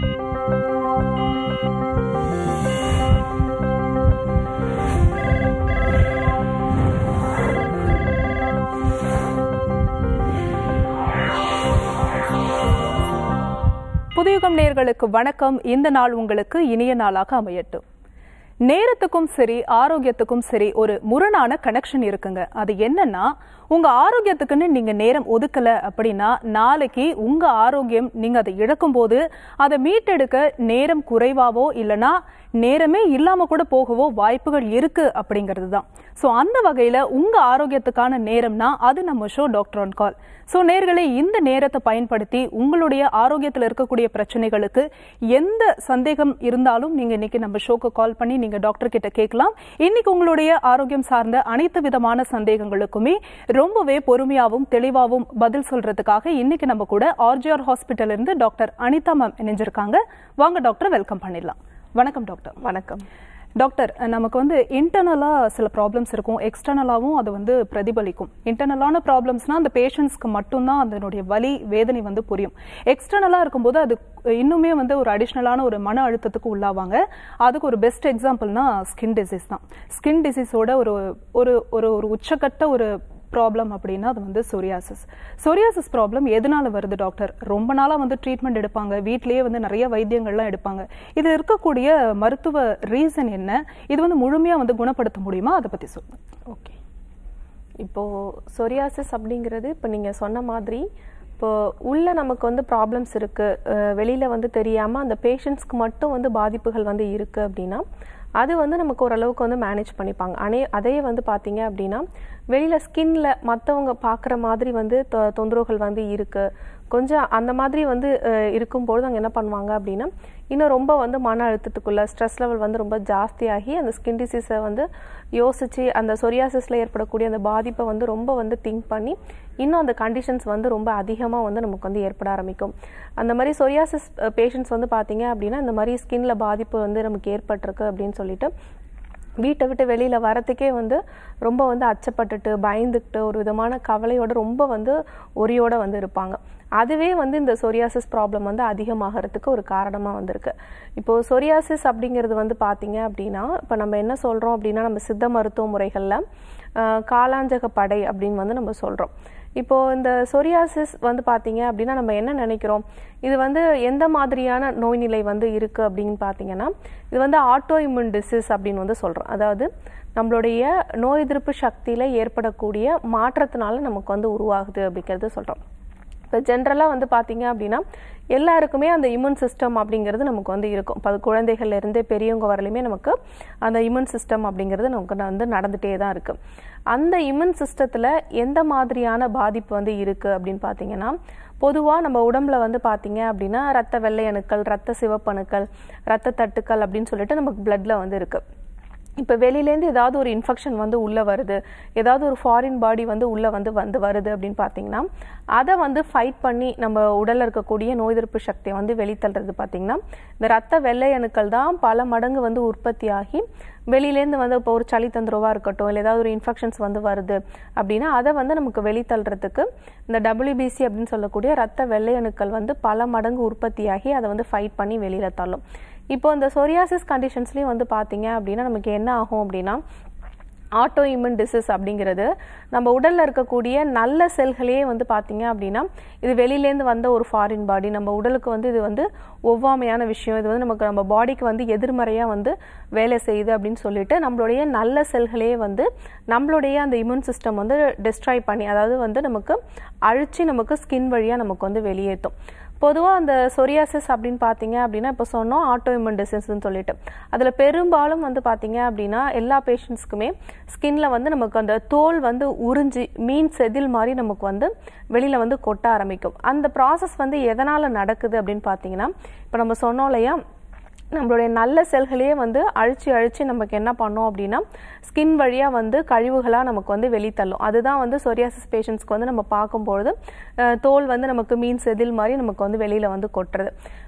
புதியுகம் நேர்களுக்கு வணக்கம் இந்த நாள் உங்களுக்கு இனிய நாளாக அமையட்டும் நேரத்துக்கும் சரி ஆரோக்கியத்துக்கும் சரி ஒரு முரணான கனெக்ஷன் இருக்குங்க அது என்னன்னா உங்க ஆரோக்கியத்துக்குன்னு நீங்க நேரம் ஒதுக்கல அப்படின்னா நாளைக்கு உங்க ஆரோக்கியம் நீங்க அதை இழக்கும் போது அதை மீட்டெடுக்க நேரம் குறைவாவோ இல்லனா நேரமே இல்லாம கூட போகவோ வாய்ப்புகள் இருக்கு அப்படிங்கிறது தான் ஸோ அந்த வகையில உங்க ஆரோக்கியத்துக்கான நேரம்னா அது நம்ம show doctor on call so நேர்களை இந்த நேரத்தை பயன்படுத்தி உங்களுடைய ஆரோக்கியத்தில் இருக்கக்கூடிய பிரச்சனைகளுக்கு எந்த சந்தேகம் இருந்தாலும் நீங்க இன்னைக்கு நம்ம ஷோக்கு கால் பண்ணி நீங்க டாக்டர் கிட்ட கேட்கலாம் இன்னைக்கு உங்களுடைய ஆரோக்கியம் சார்ந்த அனைத்து விதமான சந்தேகங்களுக்குமே ரொம்பவே பொறுமையாவும் தெளிவாவும் பதில் சொல்றதுக்காக இன்னைக்கு நம்ம கூட ஆர்ஜிஆர் ஹாஸ்பிட்டல் இருந்து டாக்டர் அனிதா மேம் இணைஞ்சிருக்காங்க வாங்க டாக்டர் வெல்கம் பண்ணிடலாம் வணக்கம் டாக்டர் வணக்கம் டாக்டர் நமக்கு வந்து இன்டர்னலாக சில ப்ராப்ளம்ஸ் இருக்கும் எக்ஸ்டர்னலாகவும் அது வந்து பிரதிபலிக்கும் இன்டர்னலான ப்ராப்ளம்ஸ்னா அந்த பேஷண்ட்ஸ்க்கு மட்டும்தான் அதனுடைய வலி வேதனை வந்து புரியும் எக்ஸ்டர்னலாக இருக்கும்போது அது இன்னுமே வந்து ஒரு அடிஷ்னலான ஒரு மன அழுத்தத்துக்கு உள்ளாவாங்க அதுக்கு ஒரு பெஸ்ட் எக்ஸாம்பிள்னா ஸ்கின் டிசீஸ் தான் ஸ்கின் டிசீஸோட ஒரு ஒரு ஒரு ஒரு உச்சக்கட்ட ஒரு ப்ராப்ளம் அப்படின்னா அது வந்து சொரியாசிஸ் சொரியாசிஸ் ப்ராப்ளம் எதனால வருது டாக்டர் ரொம்ப நாளாக வந்து ட்ரீட்மெண்ட் எடுப்பாங்க வீட்லேயே வந்து நிறைய வைத்தியங்கள்லாம் எடுப்பாங்க இது இருக்கக்கூடிய மருத்துவ ரீசன் என்ன இது வந்து முழுமையாக வந்து குணப்படுத்த முடியுமா அதை பற்றி சொல்லுங்க ஓகே இப்போது சொரியாசிஸ் அப்படிங்கிறது இப்போ நீங்கள் சொன்ன மாதிரி இப்போ உள்ள நமக்கு வந்து ப்ராப்ளம்ஸ் இருக்குது வெளியில் வந்து தெரியாமல் அந்த பேஷண்ட்ஸ்க்கு மட்டும் வந்து பாதிப்புகள் வந்து இருக்குது அப்படின்னா அது வந்து நமக்கு ஓரளவுக்கு வந்து மேனேஜ் பண்ணிப்பாங்க அனே அதே வந்து பார்த்தீங்க அப்படின்னா வெளியில் ஸ்கின்ல மற்றவங்க பார்க்குற மாதிரி வந்து தொ- தொந்தரவுகள் வந்து இருக்குது கொஞ்சம் அந்த மாதிரி வந்து அஹ், இருக்கும்பொழுது அங்கே என்ன பண்ணுவாங்க அப்படின்னா இன்னும் ரொம்ப வந்து மன அழுத்தத்துக்குள்ள ஸ்ட்ரெஸ் லெவல் வந்து ரொம்ப ஜாஸ்தியாகி அந்த ஸ்கின் டிசீஸை வந்து யோசிச்சு அந்த சொரியாசிஸில் ஏற்படக்கூடிய அந்த பாதிப்பை வந்து ரொம்ப வந்து திங்க் பண்ணி இன்னும் அந்த கண்டிஷன்ஸ் வந்து ரொம்ப அதிகமாக வந்து நமக்கு வந்து ஏற்பட ஆரம்பிக்கும் அந்த மாதிரி சொரியாசிஸ் பேஷண்ட்ஸ் வந்து பார்த்தீங்க அப்படின்னா இந்த மாதிரி ஸ்கின்ல பாதிப்பு வந்து நமக்கு ஏற்பட்டிருக்கு அப்படின்னு சொல்லிட்டு வீட்டை விட்டு வெளியில் வரத்துக்கே வந்து ரொம்ப வந்து அச்சப்பட்டுட்டு பயந்துக்கிட்டு ஒரு விதமான கவலையோட ரொம்ப வந்து ஒரியோட வந்து இருப்பாங்க அதுவே வந்து இந்த சொரியாசிஸ் ப்ராப்ளம் வந்து அதிகமாகிறதுக்கு ஒரு காரணமாக வந்திருக்கு இப்போது சொரியாசிஸ் அப்படிங்கிறது வந்து பார்த்தீங்க அப்படின்னா இப்போ நம்ம என்ன சொல்கிறோம் அப்படின்னா நம்ம சித்த மருத்துவ முறைகளில் காலாஞ்சக படை அப்படின்னு வந்து நம்ம சொல்கிறோம் இப்போ இந்த சொரியாசிஸ் வந்து பார்த்தீங்க அப்படின்னா நம்ம என்ன நினைக்கிறோம் இது வந்து எந்த மாதிரியான நோய் நிலை வந்து இருக்கு அப்படின்னு பார்த்தீங்கன்னா இது வந்து ஆட்டோ இம்யூன் டிசீஸ் அப்படின்னு வந்து சொல்றோம் அதாவது நம்மளுடைய நோய் எதிர்ப்பு சக்தியில ஏற்படக்கூடிய மாற்றத்தினால நமக்கு வந்து உருவாகுது அப்படிங்கிறது சொல்றோம் இப்போ ஜென்ரலாக வந்து பார்த்தீங்க அப்படின்னா எல்லாருக்குமே அந்த இம்யூன் சிஸ்டம் அப்படிங்கிறது நமக்கு வந்து இருக்கும் இப்போ அது குழந்தைகள்ல இருந்து பெரியவங்க வரலையுமே நமக்கு அந்த இம்யூன் சிஸ்டம் அப்படிங்கிறது நமக்கு வந்து நடந்துகிட்டே தான் இருக்கு அந்த இம்யூன் சிஸ்டத்தில் எந்த மாதிரியான பாதிப்பு வந்து இருக்கு அப்படின்னு பார்த்தீங்கன்னா பொதுவாக நம்ம உடம்புல வந்து பார்த்தீங்க அப்படின்னா ரத்த வெள்ளை அணுக்கள் ரத்த சிவப்பணுக்கள் ரத்த தட்டுக்கள் அப்படின்னு சொல்லிட்டு நமக்கு பிளட்ல வந்து இருக்கு இப்போ வெளியிலேருந்து ஏதாவது ஒரு இன்ஃபெக்ஷன் வந்து உள்ளே வருது ஏதாவது ஒரு ஃபாரின் பாடி வந்து உள்ளே வந்து வந்து வருது அப்படின்னு பார்த்தீங்கன்னா அதை வந்து ஃபைட் பண்ணி நம்ம உடலில் இருக்கக்கூடிய நோய் எதிர்ப்பு சக்தியை வந்து வெளித்தள்ளுறது பார்த்தீங்கன்னா இந்த ரத்த வெள்ளை அணுக்கள் தான் பல மடங்கு வந்து உற்பத்தி ஆகி வெளியிலேருந்து வந்து இப்போ ஒரு சளி தொந்தரவாக இருக்கட்டும் இல்லை ஏதாவது ஒரு இன்ஃபெக்ஷன்ஸ் வந்து வருது அப்படின்னா அதை வந்து நமக்கு வெளித்தள்ளுறதுக்கு இந்த WBC அப்படின்னு சொல்லக்கூடிய ரத்த வெள்ளை அணுக்கள் வந்து பல மடங்கு உற்பத்தியாகி அதை வந்து ஃபைட் பண்ணி வெளியில் தள்ளும் இப்போ இந்த சொரியாசிஸ் கண்டிஷன்ஸ்லேயும் வந்து பார்த்தீங்க அப்படின்னா நமக்கு என்ன ஆகும் அப்படின்னா ஆட்டோ இம்யூன் டிசீஸ் அப்படிங்கிறது நம்ம உடல்ல இருக்கக்கூடிய நல்ல செல்களையே வந்து பார்த்தீங்க அப்படின்னா இது வெளியிலேருந்து வந்த ஒரு ஃபாரின் பாடி நம்ம உடலுக்கு வந்து இது வந்து ஒவ்வாமையான விஷயம் இது வந்து நமக்கு நம்ம பாடிக்கு வந்து எதிர்மறையாக வந்து வேலை செய்யுது அப்படின்னு சொல்லிட்டு நம்மளுடைய நல்ல செல்களையே வந்து நம்மளுடைய அந்த இம்யூன் சிஸ்டம் வந்து டிஸ்ட்ராய் பண்ணி அதாவது வந்து நமக்கு அழிச்சு நமக்கு ஸ்கின் வழியாக நமக்கு வந்து வெளியேற்றும் பொதுவாக அந்த சொரியாசிஸ் அப்படின்னு பார்த்தீங்க அப்படின்னா இப்போ சொன்னோம் ஆட்டோ இம்யூன் டிசீஸ்னு சொல்லிட்டு அதில் பெரும்பாலும் வந்து பார்த்தீங்க அப்படின்னா எல்லா பேஷண்ட்ஸ்க்குமே ஸ்கின்ல வந்து நமக்கு அந்த தோல் வந்து உறிஞ்சி மீன் செதில் மாதிரி நமக்கு வந்து வெளியில் வந்து கொட்ட ஆரம்பிக்கும் அந்த ப்ராசஸ் வந்து எதனால் நடக்குது அப்படின்னு பார்த்தீங்கன்னா இப்போ நம்ம சொன்னோம் இல்லையா நம்மளுடைய நல்ல செல்களையே வந்து அழிச்சு அழிச்சு நமக்கு என்ன பண்ணோம் அப்படின்னா ஸ்கின் வழியாக வந்து கழிவுகளாக நமக்கு வந்து வெளித்தள்ளும் அதுதான் வந்து சொரியாசிஸ் பேஷண்ட்ஸ்க்கு வந்து நம்ம பார்க்கும்பொழுது அஹ், தோல் வந்து நமக்கு மீன் செதில் மாதிரி நமக்கு வந்து வெளியில் வந்து கொட்டுறது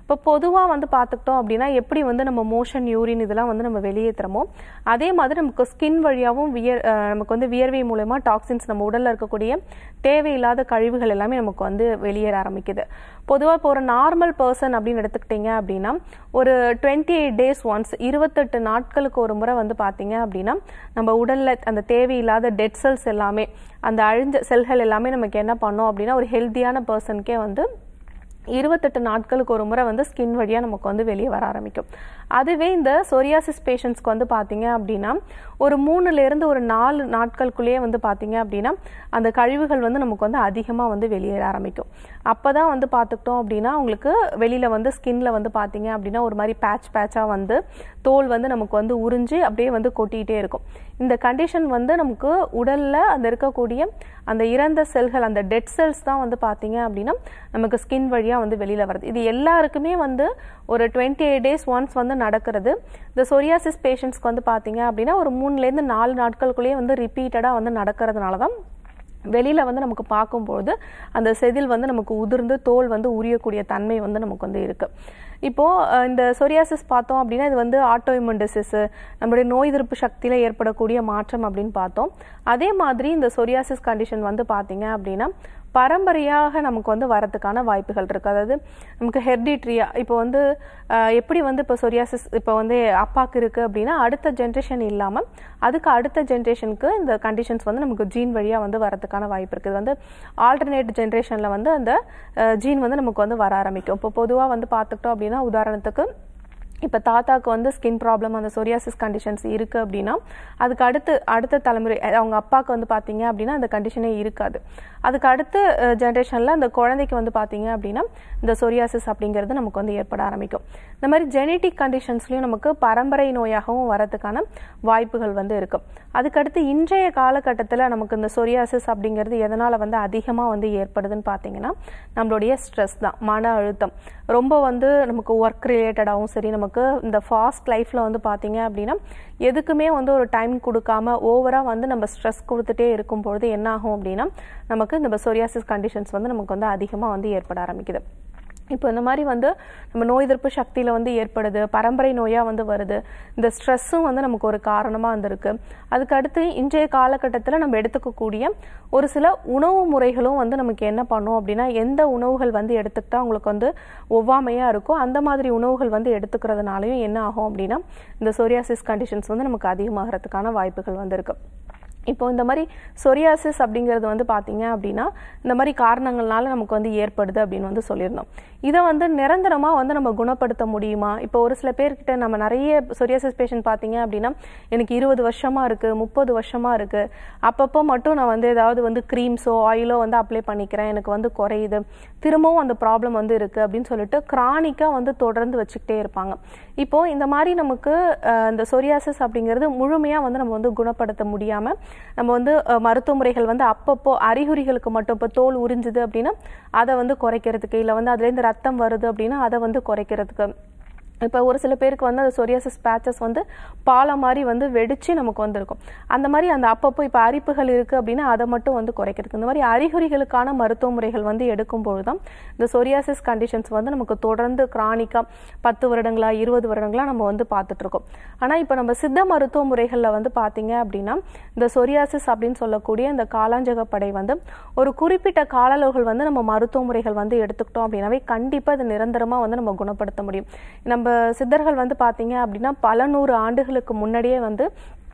இப்போ பொதுவாக வந்து பார்த்துக்கிட்டோம் அப்படின்னா எப்படி வந்து நம்ம மோஷன் யூரின் இதெல்லாம் வந்து நம்ம வெளியேற்றுறோமோ அதே மாதிரி நமக்கு ஸ்கின் வழியாகவும் வியர் அஹ் நமக்கு வந்து வியர்வை மூலமா டாக்ஸின்ஸ் நம்ம உடல்ல இருக்கக்கூடிய தேவையில்லாத கழிவுகள் எல்லாமே நமக்கு வந்து வெளியேற ஆரம்பிக்குது பொதுவாக இப்போ ஒரு நார்மல் பர்சன் அப்படின்னு எடுத்துக்கிட்டீங்க அப்படின்னா ஒரு டுவெண்ட்டி எயிட் டேஸ் ஒன்ஸ் இருபத்தெட்டு நாட்களுக்கு ஒரு முறை வந்து பார்த்தீங்க அப்படின்னா நம்ம உடல்ல அந்த தேவையில்லாத டெட் செல்ஸ் எல்லாமே அந்த அழிஞ்ச செல்கள் எல்லாமே நமக்கு என்ன பண்ணோம் அப்படின்னா ஒரு ஹெல்த்தியான பர்சனுக்கே வந்து இருபத்தெட்டு நாட்களுக்கு ஒரு முறை வந்து ஸ்கின் வழியாக நமக்கு வந்து வெளியே வர ஆரம்பிக்கும் அதுவே இந்த சொரியாசிஸ் பேஷண்ட்ஸ்க்கு வந்து பார்த்தீங்க அப்படின்னா ஒரு மூணுலேருந்து ஒரு நாலு நாட்களுக்குள்ளேயே வந்து பார்த்தீங்க அப்படின்னா அந்த கழிவுகள் வந்து நமக்கு வந்து அதிகமாக வந்து வெளியேற ஆரம்பிக்கும் அப்போ தான் வந்து பார்த்துக்கிட்டோம் அப்படின்னா உங்களுக்கு வெளியில் வந்து ஸ்கின்ல வந்து பார்த்தீங்க அப்படின்னா ஒரு மாதிரி பேட்ச் பேட்சாக வந்து தோல் வந்து நமக்கு வந்து உறிஞ்சு அப்படியே வந்து கொட்டிகிட்டே இருக்கும் இந்த கண்டிஷன் வந்து நமக்கு உடலில் அந்த இருக்கக்கூடிய அந்த இறந்த செல்கள் அந்த டெட் செல்ஸ் தான் வந்து பார்த்தீங்க அப்படின்னா நமக்கு ஸ்கின் வழியாக வந்து வெளியில் வருது இது எல்லாருக்குமே வந்து ஒரு டுவெண்ட்டி எயிட் டேஸ் ஒன்ஸ் வந்து நடக்கிறது இந்த சொரியாசிஸ் பேஷண்ட்ஸ்க்கு வந்து பார்த்தீங்க அப்படின்னா ஒரு மூணுலேருந்து நாலு நாட்களுக்குள்ளேயே வந்து ரிப்பீட்டடாக வந்து நடக்கிறதுனால தான் வெளியில வந்து நமக்கு பார்க்கும்போது அந்த செதில் வந்து நமக்கு உதிர்ந்து தோல் வந்து உரியக்கூடிய தன்மை வந்து நமக்கு வந்து இருக்கு இப்போ அஹ், இந்த சொரியாசிஸ் பார்த்தோம் அப்படின்னா இது வந்து ஆட்டோஇம்யூன் டிசீஸ் நம்மளுடைய நோய் எதிர்ப்பு சக்தியில ஏற்படக்கூடிய மாற்றம் அப்படின்னு பார்த்தோம் அதே மாதிரி இந்த சொரியாசிஸ் கண்டிஷன் வந்து பார்த்தீங்க அப்படின்னா பரம்பரையாக நமக்கு வந்து வரதுக்கான வாய்ப்புகள் இருக்கு அதாவது நமக்கு ஹெர்டிட்ரியா இப்போ வந்து அஹ், எப்படி வந்து இப்போ சொரியாசிஸ் இப்போ வந்து அப்பாக்கு இருக்கு அப்படின்னா அடுத்த ஜென்ரேஷன் இல்லாம அதுக்கு அடுத்த ஜென்ரேஷனுக்கு இந்த கண்டிஷன்ஸ் வந்து நமக்கு ஜீன் வழியா வந்து வரதுக்கான வாய்ப்பு இருக்கு இது வந்து ஆல்டர்னேட் ஜென்ரேஷன்ல வந்து அந்த ஜீன் வந்து நமக்கு வந்து வர ஆரம்பிக்கும் இப்போ பொதுவா வந்து பார்த்துக்கிட்டோம் அப்படின்னா உதாரணத்துக்கு இப்போ தாத்தாக்கு வந்து ஸ்கின் ப்ராப்ளம் அந்த சொரியாசிஸ் கண்டிஷன்ஸ் இருக்கு அப்படின்னா அதுக்கு அடுத்து அடுத்த தலைமுறை அஹ் அவங்க அப்பாவுக்கு வந்து பார்த்தீங்க அப்படின்னா அந்த கண்டிஷனே இருக்காது அதுக்கு அடுத்த ஜென்ரேஷனில் அந்த குழந்தைக்கு வந்து பார்த்தீங்க அப்படின்னா இந்த சொரியாசிஸ் அப்படிங்கிறது நமக்கு வந்து ஏற்பட ஆரம்பிக்கும் இந்த மாதிரி ஜெனட்டிக் கண்டிஷன்ஸ்லையும் நமக்கு பரம்பரை நோயாகவும் வரதுக்கான வாய்ப்புகள் வந்து இருக்கும் அதுக்கடுத்து இன்றைய காலகட்டத்தில் நமக்கு இந்த சொரியாசிஸ் அப்படிங்கிறது எதனால் வந்து அதிகமாக வந்து ஏற்படுதுன்னு பார்த்தீங்கன்னா நம்மளுடைய ஸ்ட்ரெஸ் தான் மன அழுத்தம் ரொம்ப வந்து நமக்கு ஒர்க் ரிலேட்டடாகவும் சரி நமக்கு இந்த ஃபாஸ்ட் லைஃப்பில் வந்து பார்த்தீங்க அப்படின்னா எதுக்குமே வந்து ஒரு டைம் கொடுக்காம ஓவராக வந்து நம்ம ஸ்ட்ரெஸ் கொடுத்துட்டே இருக்கும் பொழுது என்ன ஆகும் அப்படின்னா நமக்கு இந்த சொரியாசிஸ் கண்டிஷன்ஸ் வந்து நமக்கு வந்து அதிகமாக வந்து ஏற்பட ஆரம்பிக்குது இப்போ இந்த மாதிரி வந்து நம்ம நோய் எதிர்ப்பு சக்தியில் வந்து ஏற்படுது பரம்பரை நோயாக வந்து வருது இந்த ஸ்ட்ரெஸ்ஸும் வந்து நமக்கு ஒரு காரணமாக வந்திருக்கு அதுக்கு அடுத்து இன்றைய காலகட்டத்தில் நம்ம எடுத்துக்கக்கூடிய ஒரு சில உணவு முறைகளும் வந்து நமக்கு என்ன பண்ணும் அப்படின்னா எந்த உணவுகள் வந்து எடுத்துக்கிட்டா உங்களுக்கு வந்து ஒவ்வாமையாக இருக்கோ அந்த மாதிரி உணவுகள் வந்து எடுத்துக்கிறதுனாலையும் என்ன ஆகும் அப்படின்னா இந்த சொரியாசிஸ் கண்டிஷன்ஸ் வந்து நமக்கு அதிகமாகிறதுக்கான வாய்ப்புகள் வந்து இருக்கு இப்போ இந்த மாதிரி சொரியாசிஸ் அப்படிங்கிறது வந்து பார்த்தீங்க அப்படின்னா இந்த மாதிரி காரணங்கள்னால நமக்கு வந்து ஏற்படுது அப்படின்னு வந்து சொல்லியிருந்தோம் இதை வந்து நிரந்தரமாக வந்து நம்ம குணப்படுத்த முடியுமா இப்போ ஒரு சில பேர்கிட்ட நம்ம நிறைய சொரியாசிஸ் பேஷண்ட் பார்த்தீங்க அப்படின்னா எனக்கு இருபது வருஷமா இருக்கு முப்பது வருஷமா இருக்கு அப்பப்போ மட்டும் நான் வந்து ஏதாவது வந்து க்ரீம்ஸோ ஆயிலோ வந்து அப்ளை பண்ணிக்கிறேன் எனக்கு வந்து குறையுது திரும்பவும் அந்த ப்ராப்ளம் வந்து இருக்கு அப்படின்னு சொல்லிட்டு கிரானிக்காக வந்து தொடர்ந்து வச்சுக்கிட்டே இருப்பாங்க இப்போ இந்த மாதிரி நமக்கு அஹ், இந்த சொரியாசிஸ் அப்படிங்கிறது முழுமையாக வந்து நம்ம வந்து குணப்படுத்த முடியாம நம்ம வந்து அஹ், மருத்துவ முறைகள் வந்து அப்பப்போ அறிகுறிகளுக்கு மட்டும் இப்போ தோல் உறிஞ்சுது அப்படின்னா அதை வந்து குறைக்கிறதுக்கு இல்லை வந்து அதுலேருந்து ரத்தம் வருது அப்படின்னா அதை வந்து குறைக்கிறதுக்கு இப்போ ஒரு சில பேருக்கு வந்து அந்த சொரியாசிஸ் பேச்சஸ் வந்து பாலம் மாதிரி வந்து வெடிச்சு நமக்கு வந்திருக்கும் அந்த மாதிரி அந்த அப்பப்போ இப்போ அரிப்புகள் இருக்குது அப்படின்னா அதை மட்டும் வந்து குறைக்கிறதுக்கு இந்த மாதிரி அறிகுறிகளுக்கான மருத்துவ முறைகள் வந்து எடுக்கும் பொழுது தான் இந்த சொரியாசிஸ் கண்டிஷன்ஸ் வந்து நமக்கு தொடர்ந்து கிரானிக்காக பத்து வருடங்களா இருபது வருடங்களா நம்ம வந்து பார்த்துட்டு இருக்கோம் ஆனால் இப்போ நம்ம சித்த மருத்துவ முறைகளில் வந்து பார்த்தீங்க அப்படின்னா இந்த சொரியாசிஸ் அப்படின்னு சொல்லக்கூடிய இந்த காலாஞ்சகப்படை வந்து ஒரு குறிப்பிட்ட கால அளவுகள் வந்து நம்ம மருத்துவ முறைகள் வந்து எடுத்துக்கிட்டோம் அப்படின்னாவே கண்டிப்பாக இது நிரந்தரமாக வந்து நம்ம குணப்படுத்த முடியும் நம்ம சித்தர்கள் வந்து பார்த்தீங்க அப்படின்னா பல நூறு ஆண்டுகளுக்கு முன்னாடியே வந்து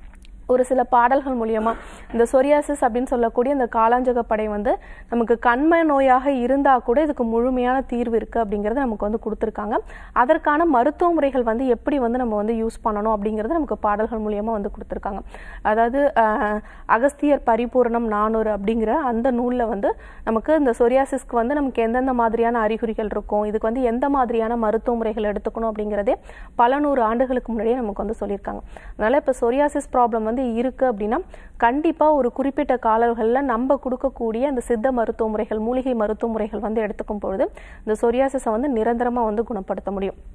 ஒரு சில பாடல்கள் மூலியமா இந்த சொரியாசிஸ் அப்படின்னு சொல்லக்கூடிய இந்த காலாஞ்சக படை வந்து நமக்கு கண்ம நோயாக இருந்தா கூட இதுக்கு முழுமையான தீர்வு இருக்கு அப்படிங்கறத நமக்கு வந்து கொடுத்துருக்காங்க அதற்கான மருத்துவ முறைகள் வந்து எப்படி வந்து நம்ம வந்து யூஸ் பண்ணணும் அப்படிங்கறது நமக்கு பாடல்கள் மூலியமா வந்து கொடுத்துருக்காங்க அதாவது அஹ், அகஸ்தியர் பரிபூரணம் நானூறு அப்படிங்கிற அந்த நூல்ல வந்து நமக்கு இந்த சொரியாசிஸ்க்கு வந்து நமக்கு எந்தெந்த மாதிரியான அறிகுறிகள் இருக்கும் இதுக்கு வந்து எந்த மாதிரியான மருத்துவ முறைகள் எடுத்துக்கணும் அப்படிங்கிறதே பல நூறு ஆண்டுகளுக்கு முன்னாடியே நமக்கு வந்து சொல்லியிருக்காங்க அதனால இப்போ சொரியாசிஸ் ப்ராப்ளம் வந்து இருக்கு அப்படின்னா கண்டிப்பா ஒரு குறிப்பிட்ட காலங்களில் நம்ம கொடுக்கக்கூடிய அந்த சித்த மருத்துவ முறைகள் மூலிகை மருத்துவ முறைகள் வந்து எடுத்துக்கும் பொழுது இந்த சொரியாசிஸை வந்து நிரந்தரமா வந்து குணப்படுத்த முடியும்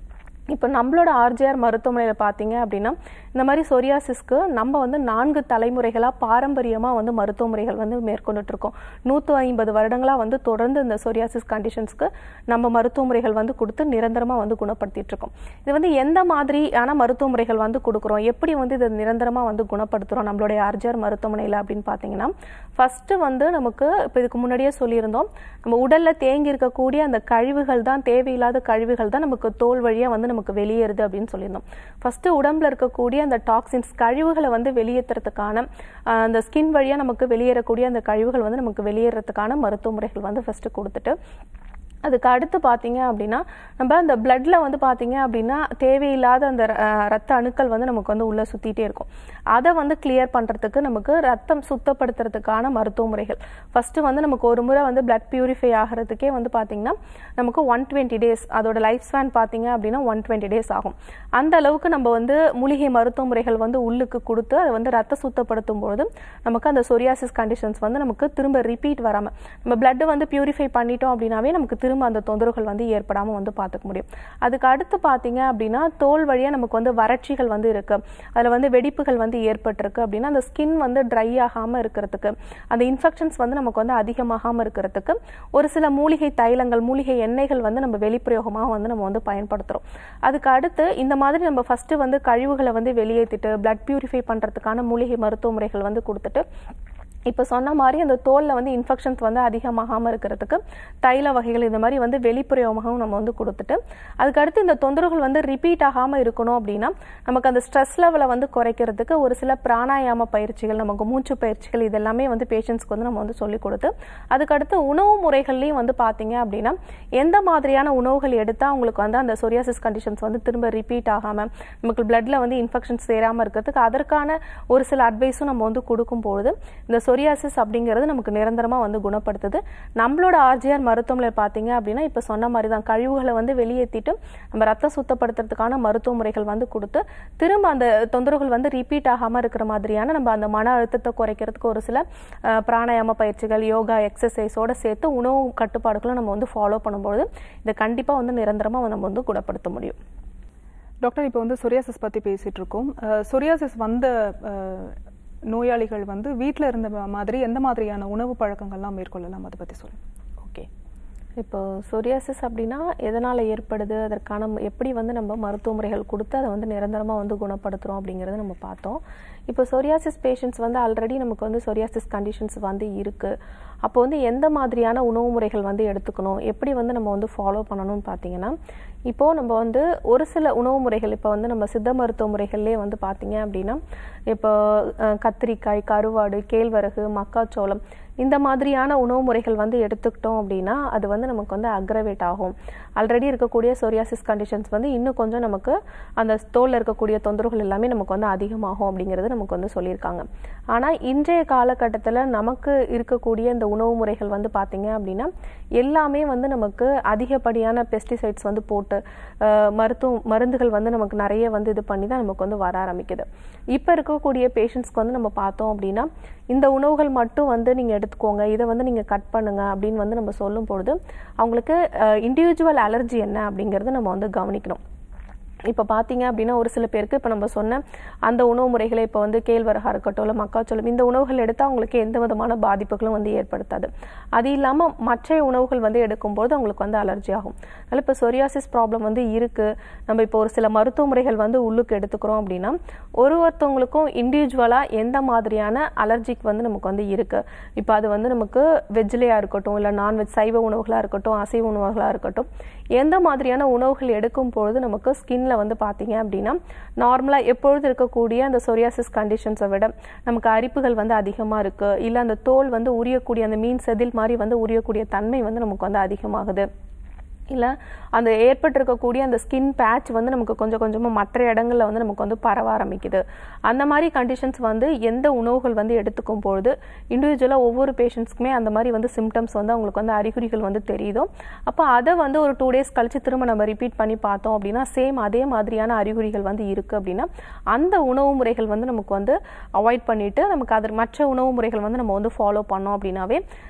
இப்போ நம்மளோட ஆர்ஜிஆர் மருத்துவமனையில் பார்த்தீங்க அப்படின்னா இந்த மாதிரி சொரியாசிஸ்க்கு நம்ம வந்து நான்கு தலைமுறைகளாக பாரம்பரியமாக வந்து மருத்துவ முறைகள் வந்து மேற்கொண்டுட்டு இருக்கோம் நூற்று ஐம்பது வருடங்களாக வந்து தொடர்ந்து இந்த சொரியாசிஸ் கண்டிஷன்ஸ்க்கு நம்ம மருத்துவ முறைகள் வந்து கொடுத்து நிரந்தரமாக வந்து குணப்படுத்திட்டு இருக்கோம் இது வந்து எந்த மாதிரியான மருத்துவ முறைகள் வந்து கொடுக்குறோம் எப்படி வந்து இதை நிரந்தரமாக வந்து குணப்படுத்துகிறோம் நம்மளுடைய ஆர்ஜிஆர் மருத்துவமனையில் அப்படின்னு பார்த்தீங்கன்னா ஃபஸ்ட்டு வந்து நமக்கு இப்போ இதுக்கு முன்னாடியே சொல்லியிருந்தோம் நம்ம உடலில் தேங்கி இருக்கக்கூடிய அந்த கழிவுகள் தான் தேவையில்லாத கழிவுகள் தான் நமக்கு தோல் வழியாக வந்து நமக்கு வெளியேறுது அப்படின்னு சொல்லியிருந்தோம் ஃபர்ஸ்ட் உடம்புல இருக்கக்கூடிய அந்த டாக்ஸின்ஸ் கழிவுகளை வந்து வெளியேற்றுறதுக்கான ஆஹ், அந்த ஸ்கின் வழியாக நமக்கு வெளியேறக்கூடிய அந்த கழிவுகள் வந்து நமக்கு வெளியேறதுக்கான மருத்துவ முறைகள் வந்து ஃபர்ஸ்ட் கொடுத்துட்டு அதுக்கு அடுத்து பார்த்தீங்க அப்படின்னா நம்ம அந்த பிளட்ல வந்து பார்த்தீங்க அப்படின்னா தேவையில்லாத அந்த அஹ், ரத்த அணுக்கள் வந்து நமக்கு வந்து உள்ள சுத்திட்டே இருக்கும் அதை வந்து கிளியர் பண்றதுக்கு நமக்கு ரத்தம் சுத்தப்படுத்துறதுக்கான மருத்துவ முறைகள் ஃபர்ஸ்ட் வந்து நமக்கு ஒரு முறை வந்து பிளட் பியூரிஃபை ஆகிறதுக்கே வந்து பார்த்தீங்கன்னா நமக்கு ஒன் டுவெண்ட்டி டேஸ் அதோட லைஃப் ஸ்பேன் பார்த்தீங்க அப்படின்னா ஒன் டுவெண்ட்டி டேஸ் ஆகும் அந்த அளவுக்கு நம்ம வந்து மூலிகை மருத்துவ முறைகள் வந்து உள்ளுக்கு கொடுத்து அதை வந்து ரத்த சுத்தப்படுத்தும் பொழுது நமக்கு அந்த சொரியாசிஸ் கண்டிஷன்ஸ் வந்து நமக்கு திரும்ப ரிப்பீட் வராம நம்ம பிளட் வந்து பியூரிஃபை பண்ணிட்டோம் அப்படின்னாவே நமக்கு திரும்ப அந்த தொந்தரவுகள் வந்து ஏற்படாம வந்து பார்த்துக்க முடியும் அதுக்கு அடுத்து பார்த்தீங்க அப்படின்னா தோல் வழியா நமக்கு வந்து வறட்சிகள் வந்து இருக்கு அதுல வந்து வெடிப்புகள் வந்து ஏற்பட்டிருக்கு அப்படின்னா அந்த ஸ்கின் வந்து ட்ரை ஆகாம இருக்கிறதுக்கு அந்த இன்ஃபெக்ஷன்ஸ் வந்து நமக்கு வந்து அதிகமாகாம இருக்கிறதுக்கு ஒரு சில மூலிகை தைலங்கள் மூலிகை எண்ணெய்கள் வந்து நம்ம வெளிப்பிரயோகமாக வந்து நம்ம வந்து பயன்படுத்துறோம் அதுக்கு அடுத்து இந்த மாதிரி நம்ம ஃபர்ஸ்ட் வந்து கழிவுகளை வந்து வெளியேற்றிட்டு பிளட் பியூரிஃபை பண்றதுக்கான மூலிகை மருத்துவ முறைகள் வந்து கொடுத்துட்டு இப்போ சொன்ன மாதிரி அந்த தோலில் வந்து இன்ஃபெக்ஷன்ஸ் வந்து அதிகமாகாமல் இருக்கிறதுக்கு தைல வகைகள் இந்த மாதிரி வந்து வெளிப்புறமாகவும் நம்ம வந்து கொடுத்துட்டு அதுக்கடுத்து இந்த தொந்தரவுகள் வந்து ரிப்பீட் ஆகாமல் இருக்கணும் அப்படின்னா நமக்கு அந்த ஸ்ட்ரெஸ் லெவலை வந்து குறைக்கிறதுக்கு ஒரு சில பிராணாயாம பயிற்சிகள் நமக்கு மூச்சு பயிற்சிகள் இதெல்லாமே வந்து பேஷண்ட்ஸ்க்கு வந்து நம்ம வந்து சொல்லிக் கொடுத்து அதுக்கடுத்து உணவு முறைகள்லையும் வந்து பார்த்தீங்க அப்படின்னா எந்த மாதிரியான உணவுகள் எடுத்தால் அவங்களுக்கு வந்து அந்த சொரியாசிஸ் கண்டிஷன்ஸ் வந்து திரும்ப ரிப்பீட் ஆகாமல் நமக்கு பிளட்ல வந்து இன்ஃபெக்ஷன்ஸ் சேராமல் இருக்கிறதுக்கு அதற்கான ஒரு சில அட்வைஸும் நம்ம வந்து கொடுக்கும்பொழுது இந்த சொரியாசிஸ் அப்படிங்கிறது நமக்கு நிரந்தரமாக வந்து குணப்படுத்துது நம்மளோட ஆர்ஜிஆர் மருத்துவமனையில் பார்த்தீங்க அப்படின்னா இப்போ சொன்ன மாதிரி தான் கழிவுகளை வந்து வெளியேற்றிட்டு நம்ம ரத்தம் சுத்தப்படுத்துறதுக்கான மருத்துவ முறைகள் வந்து கொடுத்து திரும்ப அந்த தொந்தரவுகள் வந்து ரிப்பீட் ஆகாமல் இருக்கிற மாதிரியான நம்ம அந்த மன அழுத்தத்தை குறைக்கிறதுக்கு ஒரு சில அஹ், பிராணாயாம பயிற்சிகள் யோகா எக்ஸசைஸோட சேர்த்து உணவு கட்டுப்பாடுகளும் நம்ம வந்து ஃபாலோ பண்ணும்போது இதை கண்டிப்பாக வந்து நிரந்தரமாக நம்ம வந்து குணப்படுத்த முடியும் டாக்டர் இப்போ வந்து சொரியாசிஸ் பத்தி பேசிட்டு இருக்கோம் சொரியாசிஸ் வந்த அஹ், நோயாளிகள் வந்து வீட்ல இருந்த ம- மாதிரி எந்த மாதிரியான உணவு பழக்கங்கள்லாம் மேற்கொள்ளலாம் அதை பத்தி சொல்லுங்க ஓகே இப்போ சொரியாசிஸ் அப்படின்னா எதனால் ஏற்படுது அதற்கான ம- எப்படி வந்து நம்ம மருத்துவ முறைகள் கொடுத்து அதை வந்து நிரந்தரமாக வந்து குணப்படுத்துகிறோம் அப்படிங்கிறத நம்ம பார்த்தோம் இப்போ சொரியாசிஸ் பேஷண்ட்ஸ் வந்து ஆல்ரெடி நமக்கு வந்து சொரியாசிஸ் கண்டிஷன்ஸ் வந்து இருக்குது அப்போ வந்து எந்த மாதிரியான உணவு முறைகள் வந்து எடுத்துக்கணும் எப்படி வந்து நம்ம வந்து ஃபாலோ பண்ணணும்னு பார்த்தீங்கன்னா இப்போ நம்ம வந்து ஒரு சில உணவு முறைகள் இப்போ வந்து நம்ம சித்த மருத்துவ முறைகள்லேயே வந்து பார்த்தீங்க அப்படின்னா இப்போ அஹ், கத்திரிக்காய் கருவாடு கேழ்வரகு மக்காச்சோளம் இந்த மாதிரியான உணவு முறைகள் வந்து எடுத்துக்கிட்டோம் அப்படின்னா அது வந்து நமக்கு வந்து அக்ரவேட் ஆகும் ஆல்ரெடி இருக்கக்கூடிய சொரியாசிஸ் கண்டிஷன்ஸ் வந்து இன்னும் கொஞ்சம் நமக்கு அந்த தோல்ல இருக்கக்கூடிய தொந்தரவுகள் எல்லாமே நமக்கு வந்து அதிகமாகும் அப்படிங்கிறது நமக்கு வந்து சொல்லியிருக்காங்க ஆனால் இன்றைய காலகட்டத்தில் நமக்கு இருக்கக்கூடிய இந்த உணவு முறைகள் வந்து பார்த்தீங்க அப்படின்னா எல்லாமே வந்து நமக்கு அதிகப்படியான பெஸ்டிசைட்ஸ் வந்து போட்டு அஹ், மருத்துவ மருந்துகள் வந்து நமக்கு நிறைய வந்து இது பண்ணி தான் நமக்கு வந்து வர ஆரம்பிக்குது இப்போ இருக்கக்கூடிய பேஷண்ட்ஸ்க்கு வந்து நம்ம பார்த்தோம் அப்படின்னா இந்த உணவுகள் மட்டும் வந்து நீங்கள் எடுத்துக்கோங்க இதை வந்து நீங்கள் கட் பண்ணுங்க அப்படின்னு வந்து நம்ம சொல்லும் பொழுது அவங்களுக்கு இண்டிவிஜுவல் அலர்ஜி என்ன அப்படிங்கிறத நம்ம வந்து கவனிக்கணும் இப்போ பார்த்தீங்க அப்படின்னா ஒரு சில பேருக்கு இப்போ நம்ம சொன்ன அந்த உணவு முறைகளை இப்போ வந்து கேழ்வரகா இருக்கட்டும் இல்லை மக்காச்சோளம் இந்த உணவுகள் எடுத்தால் அவங்களுக்கு எந்த விதமான பாதிப்புகளும் வந்து ஏற்படுத்தாது அது இல்லாமல் மற்ற உணவுகள் வந்து எடுக்கும்போது அவங்களுக்கு வந்து அலர்ஜி ஆகும் அதனால் இப்போ சொரியாசிஸ் ப்ராப்ளம் வந்து இருக்குது நம்ம இப்போ ஒரு சில மருத்துவ முறைகள் வந்து உள்ளுக்கு எடுத்துக்கிறோம் அப்படின்னா ஒரு ஒருத்தவங்களுக்கும் இண்டிவிஜுவலாக எந்த மாதிரியான அலர்ஜிக் வந்து நமக்கு வந்து இருக்குது இப்போ அது வந்து நமக்கு வெஜ்லேயா இருக்கட்டும் இல்லை நான்வெஜ் சைவ உணவுகளாக இருக்கட்டும் அசைவ உணவுகளாக இருக்கட்டும் எந்த மாதிரியான உணவுகள் எடுக்கும் பொழுது நமக்கு ஸ்கின்ல வந்து பார்த்தீங்க அப்படின்னா நார்மலாக எப்பொழுது இருக்கக்கூடிய அந்த சொரியாசிஸ் கண்டிஷன்ஸை விட நமக்கு அரிப்புகள் வந்து அதிகமாக இருக்கு இல்லை அந்த தோல் வந்து உரியக்கூடிய அந்த மீன் செதில் மாதிரி வந்து உரியக்கூடிய தன்மை வந்து நமக்கு வந்து அதிகமாகுது இல்லை அந்த ஏற்பட்டிருக்கக்கூடிய அந்த ஸ்கின் பேட்ச் வந்து நமக்கு கொஞ்சம் கொஞ்சமாக மற்ற இடங்கள்ல வந்து நமக்கு வந்து பரவ ஆரம்பிக்குது அந்த மாதிரி கண்டிஷன்ஸ் வந்து எந்த உணவுகள் வந்து எடுத்துக்கும் பொழுது இண்டிவிஜுவலாக ஒவ்வொரு பேஷண்ட்ஸ்க்குமே அந்த மாதிரி வந்து சிம்டம்ஸ் வந்து அவங்களுக்கு வந்து அறிகுறிகள் வந்து தெரியுதோ அப்போ அதை வந்து ஒரு டூ டேஸ் கழிச்சு திரும்ப நம்ம ரிப்பீட் பண்ணி பார்த்தோம் அப்படின்னா சேம் அதே மாதிரியான அறிகுறிகள் வந்து இருக்கு அப்படின்னா அந்த உணவு முறைகள் வந்து நமக்கு வந்து அவாய்ட் பண்ணிட்டு நமக்கு அது மற்ற உணவு முறைகள் வந்து நம்ம வந்து ஃபாலோ பண்ணோம் அப்படின்னாவே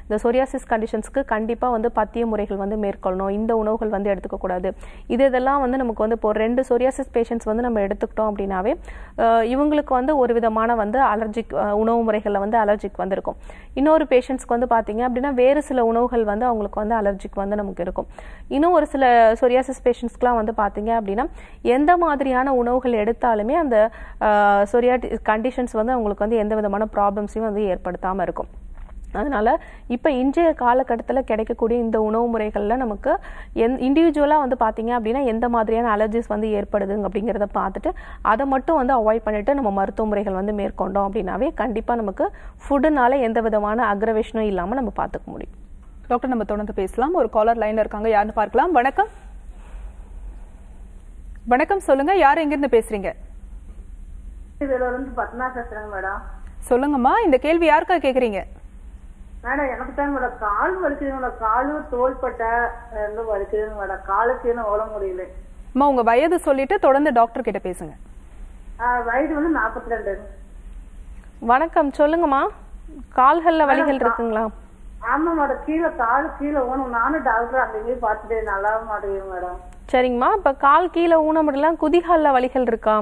இந்த சொரியாசிஸ் கண்டிஷன்ஸ்க்கு கண்டிப்பாக வந்து பத்திய முறைகள் வந்து மேற்கொள்ளணும் இந்த உணவுகள் வந்து எடுத்துக்கக்கூடாது இது இதெல்லாம் வந்து நமக்கு வந்து இப்போ ரெண்டு சொரியாசிஸ் பேஷண்ட்ஸ் வந்து நம்ம எடுத்துக்கிட்டோம் அப்படின்னாவே அஹ், இவங்களுக்கு வந்து ஒரு விதமான வந்து அலர்ஜிக் உணவு முறைகளில் வந்து அலர்ஜிக் வந்திருக்கும் இன்னொரு பேஷண்ட்ஸ்க்கு வந்து பார்த்தீங்க அப்படின்னா வேறு சில உணவுகள் வந்து அவங்களுக்கு வந்து அலர்ஜிக் வந்து நமக்கு இருக்கும் இன்னும் ஒரு சில சொரியாசிஸ் பேஷண்ட்ஸ்க்குலாம் வந்து பார்த்தீங்க அப்படின்னா எந்த மாதிரியான உணவுகள் எடுத்தாலுமே அந்த சொரியாட்டி கண்டிஷன்ஸ் வந்து அவங்களுக்கு வந்து எந்த விதமான ப்ராப்ளம்ஸையும் வந்து ஏற்படுத்தாமல் இருக்கும் அதனால இப்போ இன்றைய காலகட்டத்தில் கிடைக்கக்கூடிய இந்த உணவு முறைகளில் நமக்கு எந் இண்டிவிஜுவலாக வந்து பார்த்தீங்க அப்படின்னா எந்த மாதிரியான அலர்ஜிஸ் வந்து ஏற்படுதுங்க அப்படிங்கிறத பார்த்துட்டு அதை மட்டும் வந்து அவாய்ட் பண்ணிட்டு நம்ம மருத்துவ முறைகள் வந்து மேற்கொண்டோம் அப்படின்னாவே கண்டிப்பாக நமக்கு ஃபுட்டுனால எந்த விதமான அக்ரவேஷனும் இல்லாமல் நம்ம பார்த்துக்க முடியும் டாக்டர் நம்ம தொடர்ந்து பேசலாம் ஒரு காலர் லைன்ல இருக்காங்க யாருன்னு பார்க்கலாம் வணக்கம் வணக்கம் சொல்லுங்க யார் எங்கிருந்து பேசுறீங்க இதுல இருந்து பத்மா பேசுறேங்க மேடம் சொல்லுங்கம்மா இந்த கேள்வி யாருக்கா கேக்குறீங்க மேடம் எனக்கு தான் மேடம் கால் வலிக்குதுங்க மேடம் காலும் தோள்பட்டை ரெண்டும் வலிக்குதுங்க மேடம் காலுக்கு இன்னும் ஓட முடியல அம்மா உங்க வயது சொல்லிட்டு தொடர்ந்து டாக்டர் கிட்ட பேசுங்க ஆஹ் வயது வந்து நாற்பத்தி ரெண்டு வணக்கம் சொல்லுங்கம்மா கால்களில் வலிகள் இருக்குங்களா ஆமா மேடம் கீழே காலு கீழே ஓணும் நானும் டாக்டர் அங்கேயும் பார்த்துட்டு நல்லா மாட்டேங்குது மேடம் சரிங்கம்மா இப்போ கால் கீழே ஊன முடியலாம் குதிகாலில் வலிகள் இருக்கா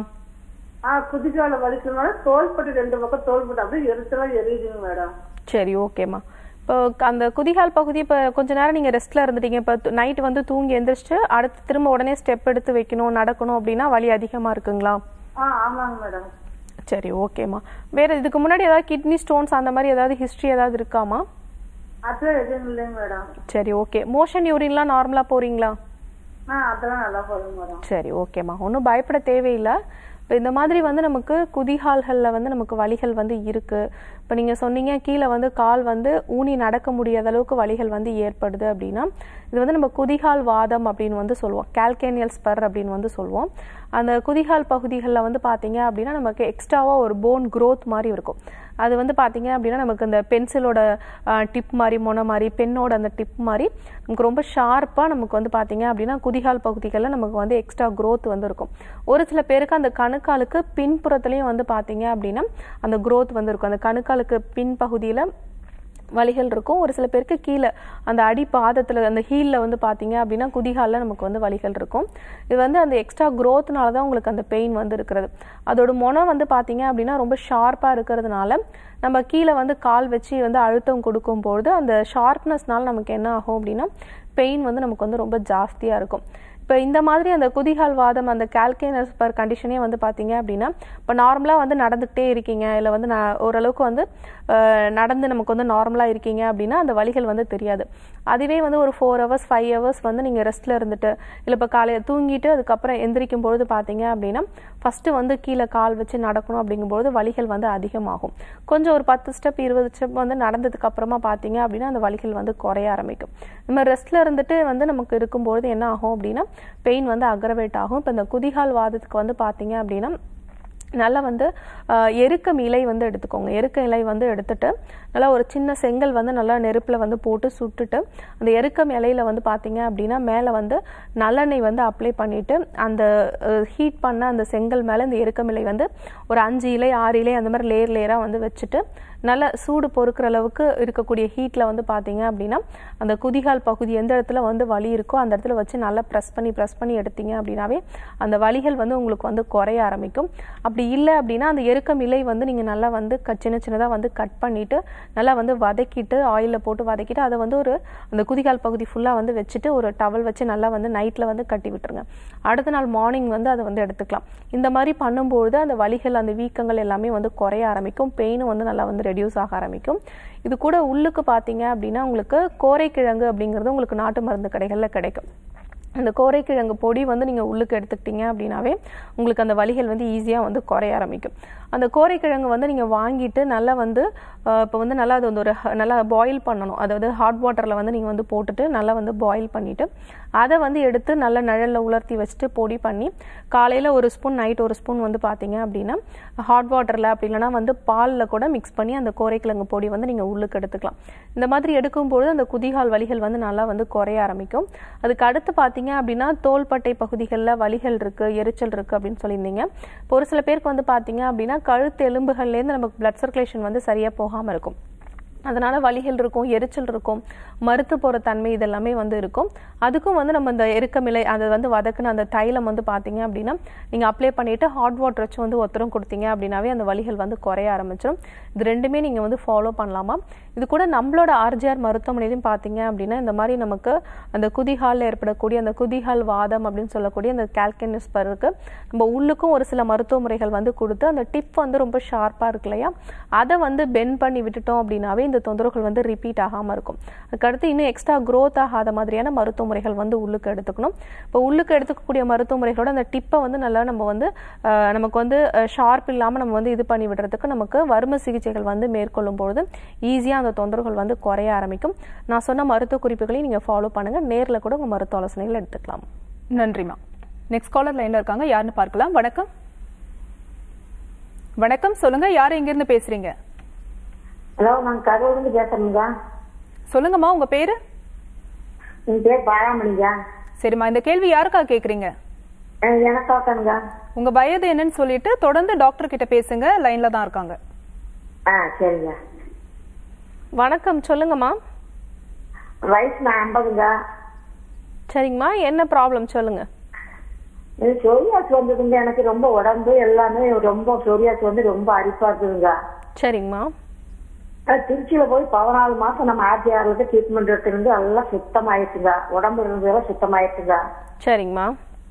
ஆஹ் குதிகால வலிக்குது மேடம் தோள்பட்டு ரெண்டு பக்கம் தோள்பட்டு அப்படியே எரிச்சலா எரியுதுங்க மேடம் சரி ஓகேம்மா இப்போ அந்த குதிகால் பகுதி இப்போ கொஞ்ச நேரம் நீங்கள் ரெஸ்ட்டில் இருந்துட்டீங்க இப்போ நைட் வந்து தூங்கி எந்திரிச்சிட்டு அடுத்து திரும்ப உடனே ஸ்டெப் எடுத்து வைக்கணும் நடக்கணும் அப்படின்னா வலி அதிகமாக இருக்குங்களா ஆஹ் ஆமாங்க மேடம் சரி ஓகேம்மா வேற இதுக்கு முன்னாடி ஏதாவது கிட்னி ஸ்டோன்ஸ் அந்த மாதிரி ஏதாவது ஹிஸ்ட்ரி ஏதாவது இருக்காமா அதெல்லாம் எதுவும் இல்லைங்க மேடம் சரி ஓகே மோஷன் யூரின்லாம் நார்மலாக போறீங்களா ஆஹ் அதெல்லாம் நல்லா போகுதுங்க மேடம் சரி ஓகேம்மா ஒன்றும் பயப்பட தேவையில்லை இப்போ இந்த மாதிரி வந்து நமக்கு குதிகால்களில் வந்து நமக்கு வலிகள் வந்து இருக்குது இப்போ நீங்கள் சொன்னீங்க கீழே வந்து கால் வந்து ஊனி நடக்க முடியாத அளவுக்கு வலிகள் வந்து ஏற்படுது அப்படின்னா இது வந்து நம்ம குதிகால் வாதம் அப்படின்னு வந்து சொல்லுவோம் கால்கேனியல் ஸ்பர் அப்படின்னு வந்து சொல்லுவோம் அந்த குதிகால் பகுதிகளில் வந்து பார்த்தீங்க அப்படின்னா நமக்கு எக்ஸ்ட்ராவாக ஒரு போன் growth மாதிரி இருக்கும் அது வந்து பார்த்தீங்க அப்படின்னா நமக்கு இந்த பென்சிலோட டிப் மாதிரி மொனை மாதிரி பெண்ணோட அந்த டிப் மாதிரி நமக்கு ரொம்ப ஷார்ப்பாக நமக்கு வந்து பார்த்தீங்க அப்படின்னா குதிகால் பகுதிகளில் நமக்கு வந்து எக்ஸ்ட்ரா growth வந்து இருக்கும் ஒரு சில பேருக்கு அந்த கணுக்காலுக்கு பின்புறத்துலேயும் வந்து பார்த்தீங்க அப்படின்னா அந்த growth வந்து இருக்கும் அந்த கணுக்காலுக்கு பின் பகுதியில் வலிகள் இருக்கும் ஒரு சில பேருக்கு கீழே அந்த அடி பாதத்தில் அந்த ஹீலில் வந்து பார்த்தீங்க அப்படின்னா குதிகாலில் நமக்கு வந்து வலிகள் இருக்கும் இது வந்து அந்த எக்ஸ்ட்ரா க்ரோத்னால தான் உங்களுக்கு அந்த பெயின் வந்து இருக்கிறது அதோட முனை வந்து பார்த்தீங்க அப்படின்னா ரொம்ப ஷார்ப்பாக இருக்கிறதுனால நம்ம கீழே வந்து கால் வச்சு வந்து அழுத்தம் கொடுக்கும்பொழுது அந்த ஷார்ப்னஸ்னால நமக்கு என்ன ஆகும் அப்படின்னா பெயின் வந்து நமக்கு வந்து ரொம்ப ஜாஸ்தியாக இருக்கும் இப்போ இந்த மாதிரி அந்த குதிகால் வாதம் அந்த கால்கேனஸ் பர் கண்டிஷனே வந்து பார்த்தீங்க அப்படின்னா இப்போ நார்மலாக வந்து நடந்துக்கிட்டே இருக்கீங்க இல்லை வந்து நான் ஓரளவுக்கு வந்து அஹ், நடந்து நமக்கு வந்து நார்மலாக இருக்கீங்க அப்படின்னா அந்த வலிகள் வந்து தெரியாது அதுவே வந்து ஒரு ஃபோர் ஹவர்ஸ் ஃபைவ் ஹவர்ஸ் வந்து நீங்கள் ரெஸ்ட்டில் இருந்துட்டு இல்லை இப்போ காலையில் தூங்கிட்டு அதுக்கப்புறம் எந்திரிக்கும் பொழுது பார்த்தீங்க அப்படின்னா ஃபஸ்ட்டு வந்து கீழே கால் வச்சு நடக்கணும் அப்படிங்கும்பொழுது வலிகள் வந்து அதிகமாகும் கொஞ்சம் ஒரு பத்து ஸ்டெப் இருபது ஸ்டெப் வந்து நடந்ததுக்கு அப்புறமா பார்த்தீங்க அப்படின்னா அந்த வலிகள் வந்து குறைய ஆரம்பிக்கும் நம்ம ரெஸ்ட்ல இருந்துட்டு வந்து நமக்கு இருக்கும்பொழுது என்ன ஆகும் அப்படின்னா பெயின் வந்து அக்ரவேட் ஆகும் இப்போ இந்த குதிகால் வாதத்துக்கு வந்து பார்த்தீங்க அப்படின்னா நல்லா வந்து ஆஹ், எருக்கம் இலை வந்து எடுத்துக்கோங்க எருக்க இலை வந்து எடுத்துட்டு நல்லா ஒரு சின்ன செங்கல் வந்து நல்லா நெருப்பில் வந்து போட்டு சுட்டுட்டு அந்த எருக்கம் இலையில வந்து பார்த்தீங்க அப்படின்னா மேலே வந்து நல்லெண்ணெய் வந்து அப்ளை பண்ணிட்டு அந்த ஹீட் பண்ண அந்த செங்கல் மேலே இந்த எருக்கம் இலை வந்து ஒரு அஞ்சு இலை ஆறு இலை அந்த மாதிரி லேயர் லேயராக வந்து வச்சுட்டு நல்ல சூடு பொறுக்கிற அளவுக்கு இருக்கக்கூடிய ஹீட்டில் வந்து பார்த்தீங்க அப்படின்னா அந்த குதிகால் பகுதி எந்த இடத்துல வந்து வலி இருக்கோ அந்த இடத்துல வச்சு நல்லா ப்ரெஸ் பண்ணி ப்ரெஸ் பண்ணி எடுத்தீங்க அப்படின்னாவே அந்த வலிகள் வந்து உங்களுக்கு வந்து குறைய ஆரம்பிக்கும் அப்படி இல்லை அப்படின்னா அந்த எருக்கம் இலை வந்து நீங்கள் நல்லா வந்து க- சின்ன சின்னதாக வந்து கட் பண்ணிட்டு நல்லா வந்து வதக்கிட்டு ஆயிலில் போட்டு வதக்கிட்டு அதை வந்து ஒரு அந்த குதிகால் பகுதி ஃபுல்லாக வந்து வச்சுட்டு ஒரு டவல் வச்சு நல்லா வந்து நைட்டில் வந்து கட்டி விட்டுருங்க அடுத்த நாள் மார்னிங் வந்து அதை வந்து எடுத்துக்கலாம் இந்த மாதிரி பண்ணும்பொழுது அந்த வலிகள் அந்த வீக்கங்கள் எல்லாமே வந்து குறைய ஆரம்பிக்கும் பெயினும் வந்து நல்லா வந்து ரெடியூஸ் ஆக ஆரம்பிக்கும் இது கூட உள்ளுக்கு பார்த்தீங்க அப்படின்னா உங்களுக்கு கோரைக்கிழங்கு அப்படிங்கிறது உங்களுக்கு நாட்டு மருந்து கடைகளில் கிடைக்கும் அந்த கோரைக்கிழங்கு பொடி வந்து நீங்கள் உள்ளுக்கு எடுத்துக்கிட்டீங்க அப்படின்னாவே உங்களுக்கு அந்த வலிகள் வந்து ஈஸியாக வந்து குறைய ஆரம்பிக்கும் அந்த கோரைக்கிழங்கு வந்து நீங்கள் வாங்கிட்டு நல்லா வந்து இப்போ வந்து நல்லா அது வந்து ஒரு ஹ- நல்லா பாயில் பண்ணணும் அதாவது ஹாட் வாட்டரில் வந்து நீங்கள் வந்து போட்டுட்டு நல்லா வந்து பாயில் பண்ணிவிட்டு அதை வந்து எடுத்து நல்லா நிழலில் உலர்த்தி வச்சுட்டு பொடி பண்ணி காலையில் ஒரு ஸ்பூன் நைட் ஒரு ஸ்பூன் வந்து பார்த்தீங்க அப்படின்னா ஹாட் வாட்டரில் அப்படி இல்லைன்னா வந்து பாலில் கூட மிக்ஸ் பண்ணி அந்த கோரைக்கிழங்கு பொடி வந்து நீங்கள் உள்ளுக்கு எடுத்துக்கலாம் இந்த மாதிரி எடுக்கும்பொழுது அந்த குதிகால் வலிகள் வந்து நல்லா வந்து குறைய ஆரம்பிக்கும் அதுக்கு அடுத்து பார்த்தீங்க அப்படின்னா தோள்பட்டை பகுதிகளில் வலிகள் இருக்குது எரிச்சல் இருக்குது அப்படின்னு சொல்லியிருந்தீங்க இப்போ ஒரு சில பேருக்கு வந்து பார்த்தீங்க அப்படின்னா கழுத்து எலும்புகள்லேருந்து நமக்கு பிளட் சர்க்குலேஷன் வந்து சரியாக போகாமல் இருக்கும் அதனால வலிகள் இருக்கும் எரிச்சல் இருக்கும் மறுத்து போற தன்மை இதெல்லாமே வந்து இருக்கும் அதுக்கும் வந்து நம்ம இந்த எருக்கமிலை அதை வந்து வதக்குன அந்த தைலம் வந்து பார்த்தீங்க அப்படின்னா நீங்க அப்ளை பண்ணிட்டு ஹாட் வாட்டர் வச்சு வந்து ஒத்தரம் கொடுத்தீங்க அப்படின்னாவே அந்த வலிகள் வந்து குறைய ஆரம்பிச்சிடும் இது ரெண்டுமே நீங்க வந்து ஃபாலோ பண்ணலாமா இது கூட நம்மளோட ஆர்ஜிஆர் மருத்துவமனையிலும் பார்த்தீங்க அப்படின்னா இந்த மாதிரி நமக்கு அந்த குதிகாலில் ஏற்படக்கூடிய அந்த குதிகால் வாதம் அப்படின்னு சொல்லக்கூடிய அந்த கால்கனிஸ் இருக்கு நம்ம உள்ளுக்கும் ஒரு சில மருத்துவ முறைகள் வந்து கொடுத்து அந்த டிப் வந்து ரொம்ப ஷார்ப்பாக இருக்கு இல்லையா அதை வந்து பெண்ட் பண்ணி விட்டுட்டோம் அப்படின்னாவே இந்த தொந்தரவுகள் வந்து ரிப்பீட் ஆகாமல் இருக்கும் அதுக்கடுத்து இன்னும் எக்ஸ்ட்ரா growth ஆகாத மாதிரியான மருத்துவ முறைகள் வந்து உள்ளுக்கு எடுத்துக்கணும் இப்போ உள்ளுக்கு எடுத்துக்கக்கூடிய மருத்துவ முறைகளோட அந்த டிப்பை வந்து நல்லா நம்ம வந்து அஹ், நமக்கு வந்து ஷார்ப் இல்லாமல் நம்ம வந்து இது பண்ணி விடுறதுக்கு நமக்கு வறுமை சிகிச்சைகள் வந்து மேற்கொள்ளும் பொழுது ஈஸியாக அந்த தொந்தரவுகள் வந்து குறைய ஆரம்பிக்கும் நான் சொன்ன மருத்துவ குறிப்புகளையும் நீங்கள் ஃபாலோ பண்ணுங்க நேரில் கூட உங்கள் மருத்துவ ஆலோசனைகள் எடுத்துக்கலாம் நன்றிமா நெக்ஸ்ட் காலர் லைன்ல இருக்காங்க யாருன்னு பார்க்கலாம் வணக்கம் வணக்கம் சொல்லுங்க யார் எங்க இருந்து பேசுறீங்க ஹலோ நான் கரூர்லேருந்து பேசுறேங்க சொல்லுங்கம்மா உங்க பேரு என் பேர் பாராமணிங்க சரிம்மா இந்த கேள்வி யாருக்கா கேக்குறீங்க எனக்காக்கணுங்க உங்க வயது என்னன்னு சொல்லிட்டு தொடர்ந்து டாக்டர் கிட்ட பேசுங்க லைன்ல தான் இருக்காங்க ஆ சரிங்க வணக்கம் சொல்லுங்கம்மா வயசு நான் ஐம்பதுங்க சரிங்கம்மா என்ன ப்ராப்ளம் சொல்லுங்க எனக்கு சொரியாஸ் வந்ததுங்க எனக்கு ரொம்ப உடம்பு எல்லாமே ரொம்ப சொரியாஸ் வந்து ரொம்ப அரிப்பா இருக்குதுங்க சரிங்கம்மா அது திருச்சியில போய் பதினாலு மாசம் நம்ம ஆர்டிஆர்ல ட்ரீட்மெண்ட் எடுத்திருந்து எல்லாம் சுத்தமாயிருச்சுங்க உடம்பு இருந்ததெல்லாம் சுத்தமாயிருச்சுங்க சரிங்கம்மா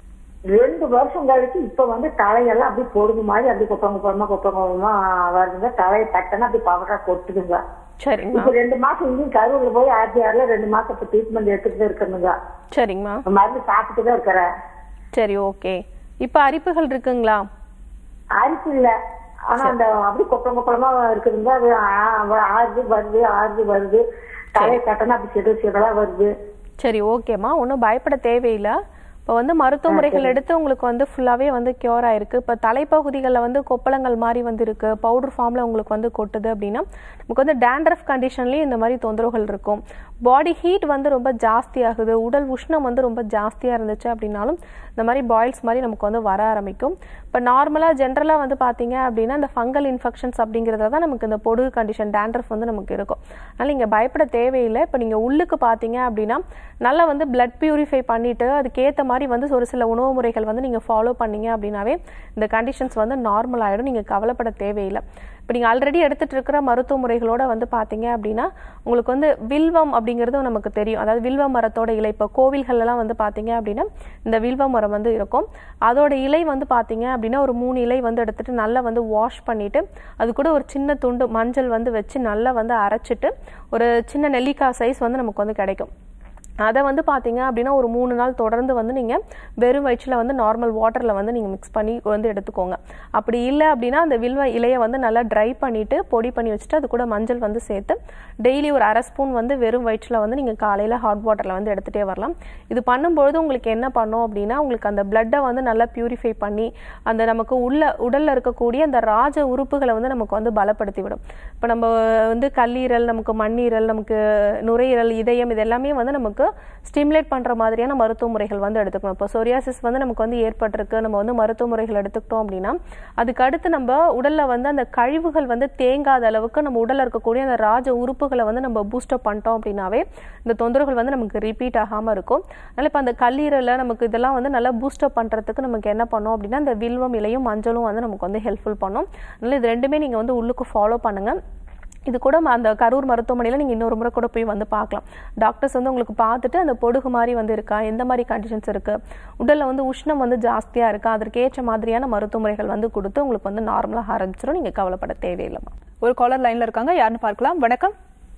ரெண்டு வருஷம் கழிச்சு இப்ப வந்து தலையெல்லாம் அப்படி பொடுகு மாதிரி அப்படி குப்பங்க குப்பமா குப்பங்க குப்பமா வருதுங்க தலையை தட்டனா அப்படி பவரா கொட்டுதுங்க சரிங்கம்மா இப்ப ரெண்டு மாசம் இங்கேயும் கரூர்ல போய் ஆர்டிஆர்ல ரெண்டு மாசம் இப்ப ட்ரீட்மெண்ட் எடுத்துட்டு தான் இருக்கணுங்க சரிங்கம்மா மருந்து சாப்பிட்டு தான் இருக்கிறேன் சரி ஓகே இப்போ அரிப்புகள் இருக்குங்களா அரிப்பு இல்ல ஆனா அந்த அப்படி கொப்பளம் கொப்பளமா இருக்குதுங்க அது ஆ- ஆறுது வருது ஆறுது வருது தலையை தட்டனா அப்படி சிறு சிறலா வருது சரி ஓகேம்மா ஒன்றும் பயப்பட தேவையில்லை இப்போ வந்து மருத்துவ முறைகள் எடுத்து உங்களுக்கு வந்து ஃபுல்லாகவே வந்து கியூர் ஆயிருக்கு இப்போ தலைப்பகுதிகளில் வந்து கொப்பளங்கள் மாதிரி வந்து இருக்கு பவுடர் ஃபார்மில் உங்களுக்கு வந்து கொட்டுது அப்படின்னா நமக்கு வந்து டேண்ட்ரஃப் கண்டிஷன்லேயும் இந்த மாதிரி தொந்தரவுகள் இருக்கும் பாடி ஹீட் வந்து ரொம்ப ஜாஸ்தி ஆகுது உடல் உஷ்ணம் வந்து ரொம்ப ஜாஸ்தியாக இருந்துச்சு அப்படின்னாலும் இந்த மாதிரி பாயில்ஸ் மாதிரி நமக்கு வந்து வர ஆரம்பிக்கும் இப்போ நார்மலாக ஜென்ரலாக வந்து பார்த்தீங்க அப்படின்னா இந்த ஃபங்கல் இன்ஃபெக்ஷன்ஸ் அப்படிங்கிறத தான் நமக்கு இந்த பொடுகு கண்டிஷன் டேண்ட்ரஃப் வந்து நமக்கு இருக்கும் அதனால் நீங்கள் பயப்பட தேவையில்லை இப்போ நீங்கள் உள்ளுக்கு பார்த்தீங்க அப்படின்னா நல்லா வந்து பிளட் பியூரிஃபை பண்ணிட்டு அதுக்கேற்ற மாதிரி வந்து ஒரு சில உணவு முறைகள் வந்து நீங்கள் ஃபாலோ பண்ணீங்க அப்படின்னாவே இந்த கண்டிஷன்ஸ் வந்து நார்மல் ஆகிடும் நீங்கள் கவலைப்பட தேவையில்லை இப்போ நீங்கள் ஆல்ரெடி எடுத்துட்டு இருக்கிற மருத்துவ முறைகளோட வந்து பார்த்தீங்க அப்படின்னா உங்களுக்கு வந்து வில்வம் அப்படிங்கிறது நமக்கு தெரியும் அதாவது வில்வ மரத்தோட இலை இப்போ கோவில்கள்லாம் வந்து பார்த்தீங்க அப்படின்னா இந்த வில்வ மரம் வந்து இருக்கும் அதோட இலை வந்து பார்த்தீங்க அப்படின்னா ஒரு மூணு இலை வந்து எடுத்துட்டு நல்லா வந்து வாஷ் பண்ணிட்டு அது கூட ஒரு சின்ன துண்டு மஞ்சள் வந்து வச்சு நல்லா வந்து அரைச்சிட்டு ஒரு சின்ன நெல்லிக்காய் சைஸ் வந்து நமக்கு வந்து கிடைக்கும் அதை வந்து பார்த்தீங்க அப்படின்னா ஒரு மூணு நாள் தொடர்ந்து வந்து நீங்கள் வெறும் வயிற்றில் வந்து நார்மல் வாட்டரில் வந்து நீங்கள் மிக்ஸ் பண்ணி வந்து எடுத்துக்கோங்க அப்படி இல்லை அப்படின்னா அந்த வில்வ இலையை வந்து நல்லா ட்ரை பண்ணிவிட்டு பொடி பண்ணி வச்சுட்டு அது கூட மஞ்சள் வந்து சேர்த்து டெய்லி ஒரு அரை ஸ்பூன் வந்து வெறும் வயிற்றில் வந்து நீங்கள் காலையில் ஹாட் வாட்டரில் வந்து எடுத்துகிட்டே வரலாம் இது பண்ணும்பொழுது உங்களுக்கு என்ன பண்ணும் அப்படின்னா உங்களுக்கு அந்த பிளட்டை வந்து நல்லா பியூரிஃபை பண்ணி அந்த நமக்கு உள்ள உடலில் இருக்கக்கூடிய அந்த ராஜ உறுப்புகளை வந்து நமக்கு வந்து பலப்படுத்தி விடும் இப்போ நம்ம வந்து கல்லீரல் நமக்கு மண்ணீரல் நமக்கு நுரையீரல் இதயம் இது எல்லாமே வந்து நமக்கு ஸ்டிமுலேட் பண்ற மாதிரியான மருத்துவ முறைகள் வந்து எடுத்துக்கணும் இப்போ சொரியாசிஸ் வந்து நமக்கு வந்து ஏற்பட்டிருக்கு நம்ம வந்து மருத்துவ முறைகள் எடுத்துக்கிட்டோம் அப்படின்னா அதுக்கு அடுத்து நம்ம உடல்ல வந்து அந்த கழிவுகள் வந்து தேங்காத அளவுக்கு நம்ம உடல்ல இருக்கக்கூடிய அந்த ராஜ உறுப்புகளை வந்து நம்ம பூஸ்டப் பண்ணிட்டோம் அப்படின்னாவே இந்த தொந்தரவுகள் வந்து நமக்கு ரிப்பீட் ஆகாம இருக்கும் அதனால இப்போ அந்த கல்லீரல நமக்கு இதெல்லாம் வந்து நல்லா பூஸ்டப் பண்றதுக்கு நமக்கு என்ன பண்ணோம் அப்படின்னா இந்த வில்வம் இலையும் மஞ்சளும் வந்து நமக்கு வந்து ஹெல்ப்ஃபுல் பண்ணும் அதனால இது ரெண்டுமே நீங்க வந்து உள்ளுக்கு ஃபாலோ பண்ணுங்க இது கூட ம- அந்த கரூர் மருத்துவமனையில் நீங்கள் இன்னொரு முறை கூட போய் வந்து பார்க்கலாம் டாக்டர்ஸ் வந்து உங்களுக்கு பார்த்துட்டு அந்த பொடுகு மாதிரி வந்து இருக்கா எந்த மாதிரி கண்டிஷன்ஸ் இருக்கு உடல்ல வந்து உஷ்ணம் வந்து ஜாஸ்தியா இருக்கா அதற்கு ஏற்ற மாதிரியான மருத்துவ முறைகள் வந்து கொடுத்து உங்களுக்கு வந்து நார்மலாக ஆரம்பிச்சிடும் நீங்க கவலைப்பட தேவையில்லைம்மா ஒரு காலர் லைன்ல இருக்காங்க யாருன்னு பார்க்கலாம் வணக்கம்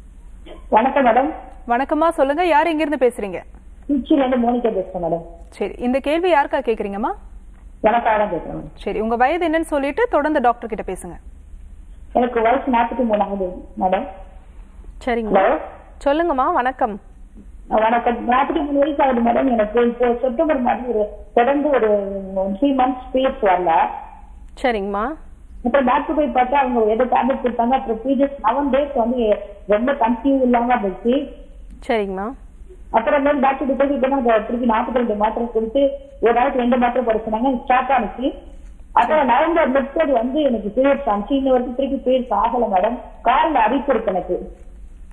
வணக்கம் மேடம் வணக்கம்மா சொல்லுங்க யார் எங்க இருந்து பேசுறீங்க திருச்சியில இருந்து மோனிகா பேசுறேன் மேடம் சரி இந்த கேள்வி யாருக்கா கேக்குறீங்கம்மா எனக்காக தான் பேசுறேன் மேடம். சரி உங்க வயது என்னன்னு சொல்லிட்டு தொடர்ந்து டாக்டர் கிட்ட பேசுங்க எனக்கு வயசு நாற்பத்தி மூணாவது மேடம் சரிங்களா ஹலோ சொல்லுங்கம்மா வணக்கம் வணக்கம் நாற்பத்தி மூணு வயசு ஆகுது மேடம் எனக்கு இப்போ செப்டம்பர் மாதிரி ஒரு தொடர்ந்து ஒரு த்ரீ மந்த்ஸ் பீரியட்ஸ் வரல சரிங்கம்மா அப்புறம் டாக்டர் போய் பார்த்தா அவங்க ஏதோ டேப்லெட் கொடுத்தாங்க அப்புறம் பீரியட்ஸ் செவன் டேஸ் வந்து ரொம்ப கன்ஃபியூ இல்லாம இருந்துச்சு சரிங்கம்மா அப்புறம் வந்து டாக்டர் போய் இப்போ தான் திருப்பி நாற்பத்தி ரெண்டு மாத்திரை கொடுத்து ஒரு நாளைக்கு ரெண்டு மாத்திரை போட சொன்னாங்க ஸ்டார்ட் ஆனிச்சு அப்புறம் நவம்பர் முப்பது வந்து எனக்கு பீரியட்ஸ் ஆனிச்சு இன்ன வரைக்கும் திருப்பி பீரியட்ஸ் ஆகல மேடம் காலில் அரிப்பு இருக்கு எனக்கு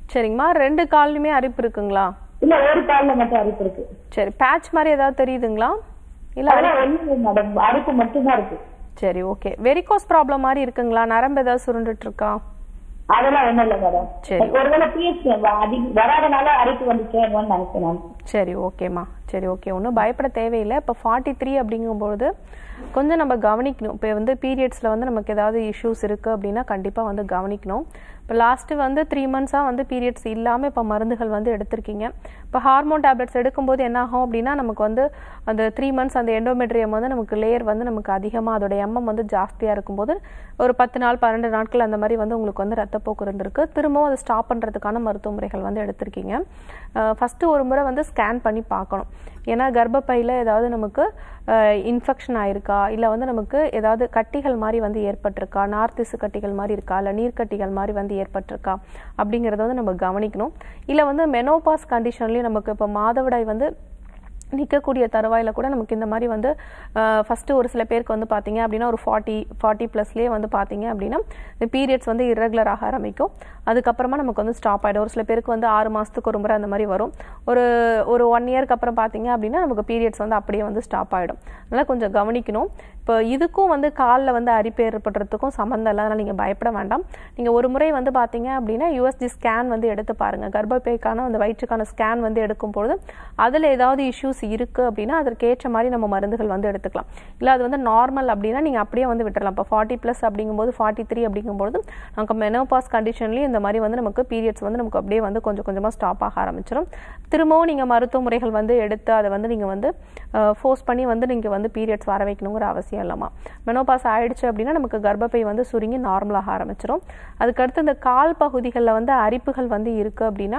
சரிங்கம்மா ரெண்டு கால்லையுமே அரிப்பு இருக்குங்களா இல்ல ஒரு கால்ல மட்டும் அரிப்பு இருக்கு சரி பேட்ச் மாதிரி ஏதாவது தெரியுதுங்களா இல்ல அதெல்லாம் ஒண்ணும் மேடம் அரிப்பு மட்டும்தான் இருக்கு சரி ஓகே வெரிகோஸ் ப்ராப்ளம் மாதிரி இருக்குங்களா நரம்பு ஏதாவது சுருண்டுட்டு இருக்கா அதெல்லாம் ஒண்ணும் இல்ல மேடம் சரி. ஒருவேளை பிஎஸ் அதிக வராதனால அரிப்பு வந்துச்சேன்னு நினைச்சேன் நான் சரி ஓகேம்மா சரி ஓகே ஒன்றும் பயப்பட தேவையில்லை இப்போ ஃபார்ட்டி த்ரீ அப்படிங்கும்பொழுது கொஞ்சம் நம்ம கவனிக்கணும் இப்போ வந்து பீரியட்ஸில் வந்து நமக்கு ஏதாவது இஷ்யூஸ் இருக்குது அப்படின்னா கண்டிப்பாக வந்து கவனிக்கணும் இப்போ லாஸ்ட்டு வந்து த்ரீ மந்த்ஸாக வந்து பீரியட்ஸ் இல்லாமல் இப்போ மருந்துகள் வந்து எடுத்திருக்கீங்க இப்போ ஹார்மோன் டேப்லெட்ஸ் எடுக்கும்போது என்ன ஆகும் அப்படின்னா நமக்கு வந்து அந்த த்ரீ மந்த்ஸ் அந்த எண்டோமெட்ரியம் வந்து நமக்கு லேயர் வந்து நமக்கு அதிகமாக அதோட எம்எம் வந்து ஜாஸ்தியாக இருக்கும்போது ஒரு பத்து நாள் பன்னெண்டு நாட்கள் அந்த மாதிரி வந்து உங்களுக்கு வந்து ரத்தப்போக்கு இருந்திருக்கு திரும்பவும் அதை ஸ்டாப் பண்ணுறதுக்கான மருத்துவ முறைகள் வந்து எடுத்திருக்கீங்க ஃபஸ்ட்டு ஒரு முறை வந்து ஸ்கேன் பண்ணி பார்க்கணும் ஏன்னா கர்ப்பப்பையில் ஏதாவது நமக்கு இன்ஃபெக்ஷன் ஆயிருக்கா இல்லை வந்து நமக்கு ஏதாவது கட்டிகள் மாதிரி வந்து ஏற்பட்டிருக்கா நார்த்திசு கட்டிகள் மாதிரி இருக்கா இல்லை நீர்க்கட்டிகள் மாதிரி வந்து ஏற்பட்டிருக்கா அப்படிங்கிறத வந்து நம்ம கவனிக்கணும் இல்லை வந்து மெனோபாஸ் கண்டிஷன்லேயும் நமக்கு இப்போ மாதவிடாய் வந்து நிற்கக்கூடிய தருவாயில் கூட நமக்கு இந்த மாதிரி வந்து ஃபஸ்ட்டு ஒரு சில பேருக்கு வந்து பார்த்தீங்க அப்படின்னா ஒரு ஃபார்ட்டி ஃபார்ட்டி ப்ளஸ்லேயே வந்து பார்த்தீங்க அப்படின்னா இந்த பீரியட்ஸ் வந்து irregular ஆக ஆரம்பிக்கும் அதுக்கப்புறமா நமக்கு வந்து ஸ்டாப் ஆகிடும் ஒரு சில பேருக்கு வந்து ஆறு மாதத்துக்கு ஒரு முறை அந்த மாதிரி வரும் ஒரு ஒரு ஒன் இயர்க்கு அப்புறம் பார்த்தீங்க அப்படின்னா நமக்கு பீரியட்ஸ் வந்து அப்படியே வந்து ஸ்டாப் ஆகிடும் அதனால் கொஞ்சம் கவனிக்கணும் இப்போ இதுக்கும் வந்து காலில் வந்து அரிப்பு ஏற்படுறதுக்கும் சம்மந்தம் இல்லை அதனால் நீங்கள் பயப்பட வேண்டாம் நீங்கள் ஒரு முறை வந்து பார்த்தீங்க அப்படின்னா யூஎஸ்டி ஸ்கேன் வந்து எடுத்து பாருங்கள் கர்ப்பப்பைக்கான அந்த வயிற்றுக்கான ஸ்கேன் வந்து எடுக்கும் பொழுது அதில் ஏதாவது இஷ்யூஸ் இருக்குது அப்படின்னா அதற்கு ஏற்ற மாதிரி நம்ம மருந்துகள் வந்து எடுத்துக்கலாம் இல்லை அது வந்து நார்மல் அப்படின்னா நீங்கள் அப்படியே வந்து விட்டுறலாம் இப்போ ஃபார்ட்டி ப்ளஸ் அப்படிங்கும்போது ஃபார்ட்டி த்ரீ அப்படிங்கும்போது நமக்கு மெனோபாஸ் கண்டிஷன்லேயும் இந்த மாதிரி வந்து நமக்கு பீரியட்ஸ் வந்து நமக்கு அப்படியே வந்து கொஞ்சம் கொஞ்சமாக ஸ்டாப் ஆக ஆரம்பிச்சிடும் திரும்பவும் நீங்கள் மருத்துவ முறைகள் வந்து எடுத்து அதை வந்து நீங்கள் வந்து ஃபோர்ஸ் பண்ணி வந்து நீங்கள் வந்து பீரியட்ஸ் வர வைக்கணுங்கிற அவசியம் இல்லாமா மெனோபாஸ் ஆயிடுச்சு அப்படின்னா நமக்கு கர்ப்பப்பை வந்து சுருங்கி நார்மலாக ஆரம்பிச்சிடும் அதுக்கடுத்து இந்த கால் பகுதிகளில் வந்து அரிப்புகள் வந்து இருக்குது அப்படின்னா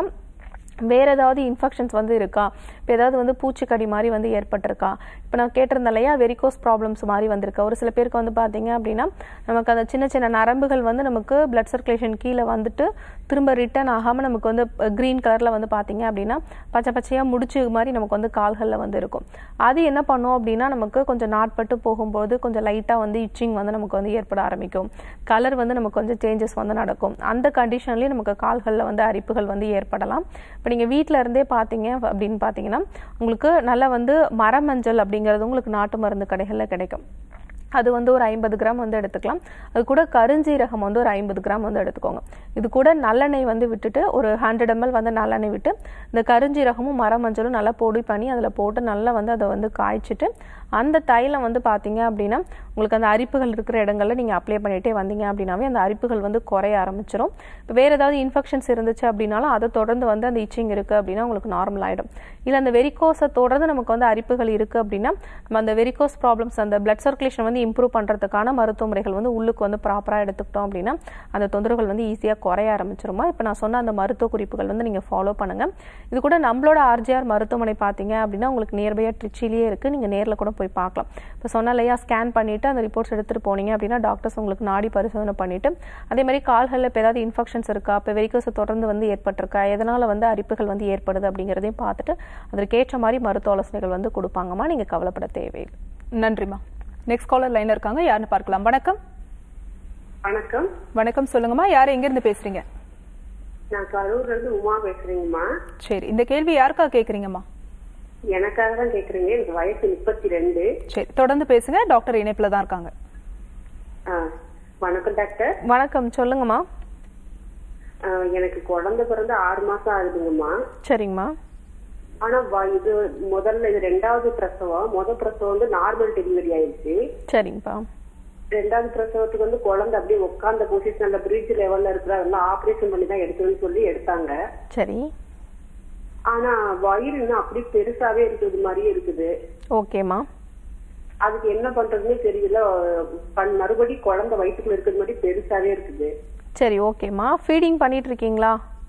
வேற ஏதாவது இன்ஃபெக்ஷன்ஸ் வந்து இருக்கா இப்போ ஏதாவது வந்து பூச்சிக்கடி மாதிரி வந்து ஏற்பட்டிருக்கா இப்போ நான் கேட்டிருந்தேன் இல்லையா வெரிகோஸ் ப்ராப்ளம்ஸ் மாதிரி வந்திருக்கு ஒரு சில பேருக்கு வந்து பார்த்தீங்க அப்படின்னா நமக்கு அந்த சின்ன சின்ன நரம்புகள் வந்து நமக்கு பிளட் சர்க்குலேஷன் கீழே வந்துட்டு திரும்ப ரிட்டர்ன் ஆகாமல் நமக்கு வந்து க்ரீன் கலரில் வந்து பார்த்தீங்க அப்படின்னா பச்சை பச்சையாக முடிச்சு மாதிரி நமக்கு வந்து கால்களில் வந்து இருக்கும் அது என்ன பண்ணும் அப்படின்னா நமக்கு கொஞ்சம் நாட்பட்டு போகும்போது கொஞ்சம் லைட்டாக வந்து இச்சிங் வந்து நமக்கு வந்து ஏற்பட ஆரம்பிக்கும் கலர் வந்து நமக்கு கொஞ்சம் சேஞ்சஸ் வந்து நடக்கும் அந்த கண்டிஷன்லேயும் நமக்கு கால்களில் வந்து அரிப்புகள் வந்து ஏற்படலாம் இப்போ நீங்கள் வீட்டில் இருந்தே பார்த்தீங்க அப்படின்னு பார்த்தீங்கன்னா உங்களுக்கு நல்லா வந்து மரமஞ்சள் அப்படிங்கிறது உங்களுக்கு நாட்டு மருந்து கடைகளில் கிடைக்கும் அது வந்து ஒரு ஐம்பது கிராம் வந்து எடுத்துக்கலாம் அது கூட கருஞ்சீரகம் வந்து ஒரு ஐம்பது கிராம் வந்து எடுத்துக்கோங்க இது கூட நல்லெண்ணெய் வந்து விட்டுட்டு ஒரு ஹண்ட்ரட் எம்எல் வந்து நல்லெண்ணெய் விட்டு இந்த கருஞ்சீரகமும் மரமஞ்சளும் நல்லா பொடி பண்ணி அதில் போட்டு நல்லா வந்து அதை வந்து காய்ச்சிட்டு அந்த தைலம் வந்து பார்த்தீங்க அப்படின்னா உங்களுக்கு அந்த அரிப்புகள் இருக்கிற இடங்கள்ல நீங்கள் அப்ளை பண்ணிட்டே வந்தீங்க அப்படின்னாவே அந்த அரிப்புகள் வந்து குறைய ஆரம்பிச்சிடும் இப்போ வேறு ஏதாவது இன்ஃபெக்ஷன்ஸ் இருந்துச்சு அப்படின்னாலும் அதை தொடர்ந்து வந்து அந்த இச்சிங் இருக்குது அப்படின்னா உங்களுக்கு நார்மல் ஆகிடும் இல்லை அந்த வெரிகோஸை தொடர்ந்து நமக்கு வந்து அரிப்புகள் இருக்குது அப்படின்னா நம்ம அந்த வெரிகோஸ் ப்ராப்ளம்ஸ் அந்த பிளட் சர்க்குலேஷன் வந்து இம்ப்ரூவ் பண்ணுறதுக்கான மருத்துவ முறைகள் வந்து உள்ளுக்கு வந்து ப்ராப்பராக எடுத்துக்கிட்டோம் அப்படின்னா அந்த தொந்தரவுகள் வந்து ஈஸியாக குறைய ஆரம்பிச்சிருமா இப்போ நான் சொன்ன அந்த மருத்துவ குறிப்புகள் வந்து நீங்கள் ஃபாலோ பண்ணுங்கள் இது கூட நம்மளோட ஆர்ஜிஆர் மருத்துவமனை பார்த்தீங்க அப்படின்னா உங்களுக்கு நியர்பையாக ட்ரிச்சிலேயே இருக்குது நீங்கள் நேரில் கூட போய் பார்க்கலாம் இப்போ சொன்ன இல்லையா ஸ்கேன் பண்ணிவிட்டு அந்த ரிப்போர்ட்ஸ் எடுத்துகிட்டு போனீங்க அப்படின்னா டாக்டர்ஸ் உங்களுக்கு நாடி பரிசோதனை பண்ணிவிட்டு அதே மாதிரி கால்களில் இப்போ ஏதாவது இன்ஃபெக்ஷன்ஸ் இருக்கா இப்போ வெரிகோஸை தொடர்ந்து வந்து ஏற்பட்டிருக்கா எதனால் வந்து அரிப்புகள் வந்து ஏற்படுது அப்படிங்கிறதையும் பார்த்துட்டு அதற்கேற்ற மாதிரி மருத்துவ ஆலோசனைகள் வந்து கொடுப்பாங்கம்மா நீங்கள் கவலைப்பட தேவையில்லை நன்றிம்மா நெக்ஸ்ட் காலர் லைன்ல இருக்காங்க யாருன்னு பார்க்கலாம் வணக்கம் வணக்கம் வணக்கம் சொல்லுங்கம்மா யார் எங்க இருந்து பேசுறீங்க நான் கரூர்ல இருந்து உமா பேசுறேங்கம்மா சரி இந்த கேள்வி யாருக்கா கேக்குறீங்கம்மா எனக்காக தான் கேக்குறீங்க எனக்கு வயசு முப்பத்தி ரெண்டு சரி தொடர்ந்து பேசுங்க டாக்டர் இணைப்புல தான் இருக்காங்க வணக்கம் டாக்டர் வணக்கம் சொல்லுங்கம்மா ஆ, எனக்கு குழந்தை பிறந்து ஆறு மாசம் ஆகுதுங்கம்மா சரிங்கம்மா ஆனா வ- இது முதல்ல இது ரெண்டாவது பிரசவம் முத பிரசவம் வந்து நார்மல் டெலிவரி ஆயிடுச்சு சரிங்கப்பா ரெண்டாவது பிரசவத்துக்கு வந்து குழந்தை அப்படியே உட்கார்ந்த பொசிஷன்ல பிரிட்ஜ் லெவல்ல இருக்கிற அதெல்லாம் ஆபரேஷன் பண்ணி தான் எடுக்கணும்னு சொல்லி எடுத்தாங்க சரி ஆனா வயிறு இன்னும் அப்படியே பெருசாவே இருக்குது மாதிரியே இருக்குது ஓகேம்மா அதுக்கு என்ன பண்றதுன்னே தெரியல பண்- மறுபடி குழந்தை வயிற்றுக்குள்ள இருக்கிறது மாதிரி பெருசாவே இருக்குது சரி ஓகேம்மா ஃபீடிங் பண்ணிட்டு இருக்கீங்களா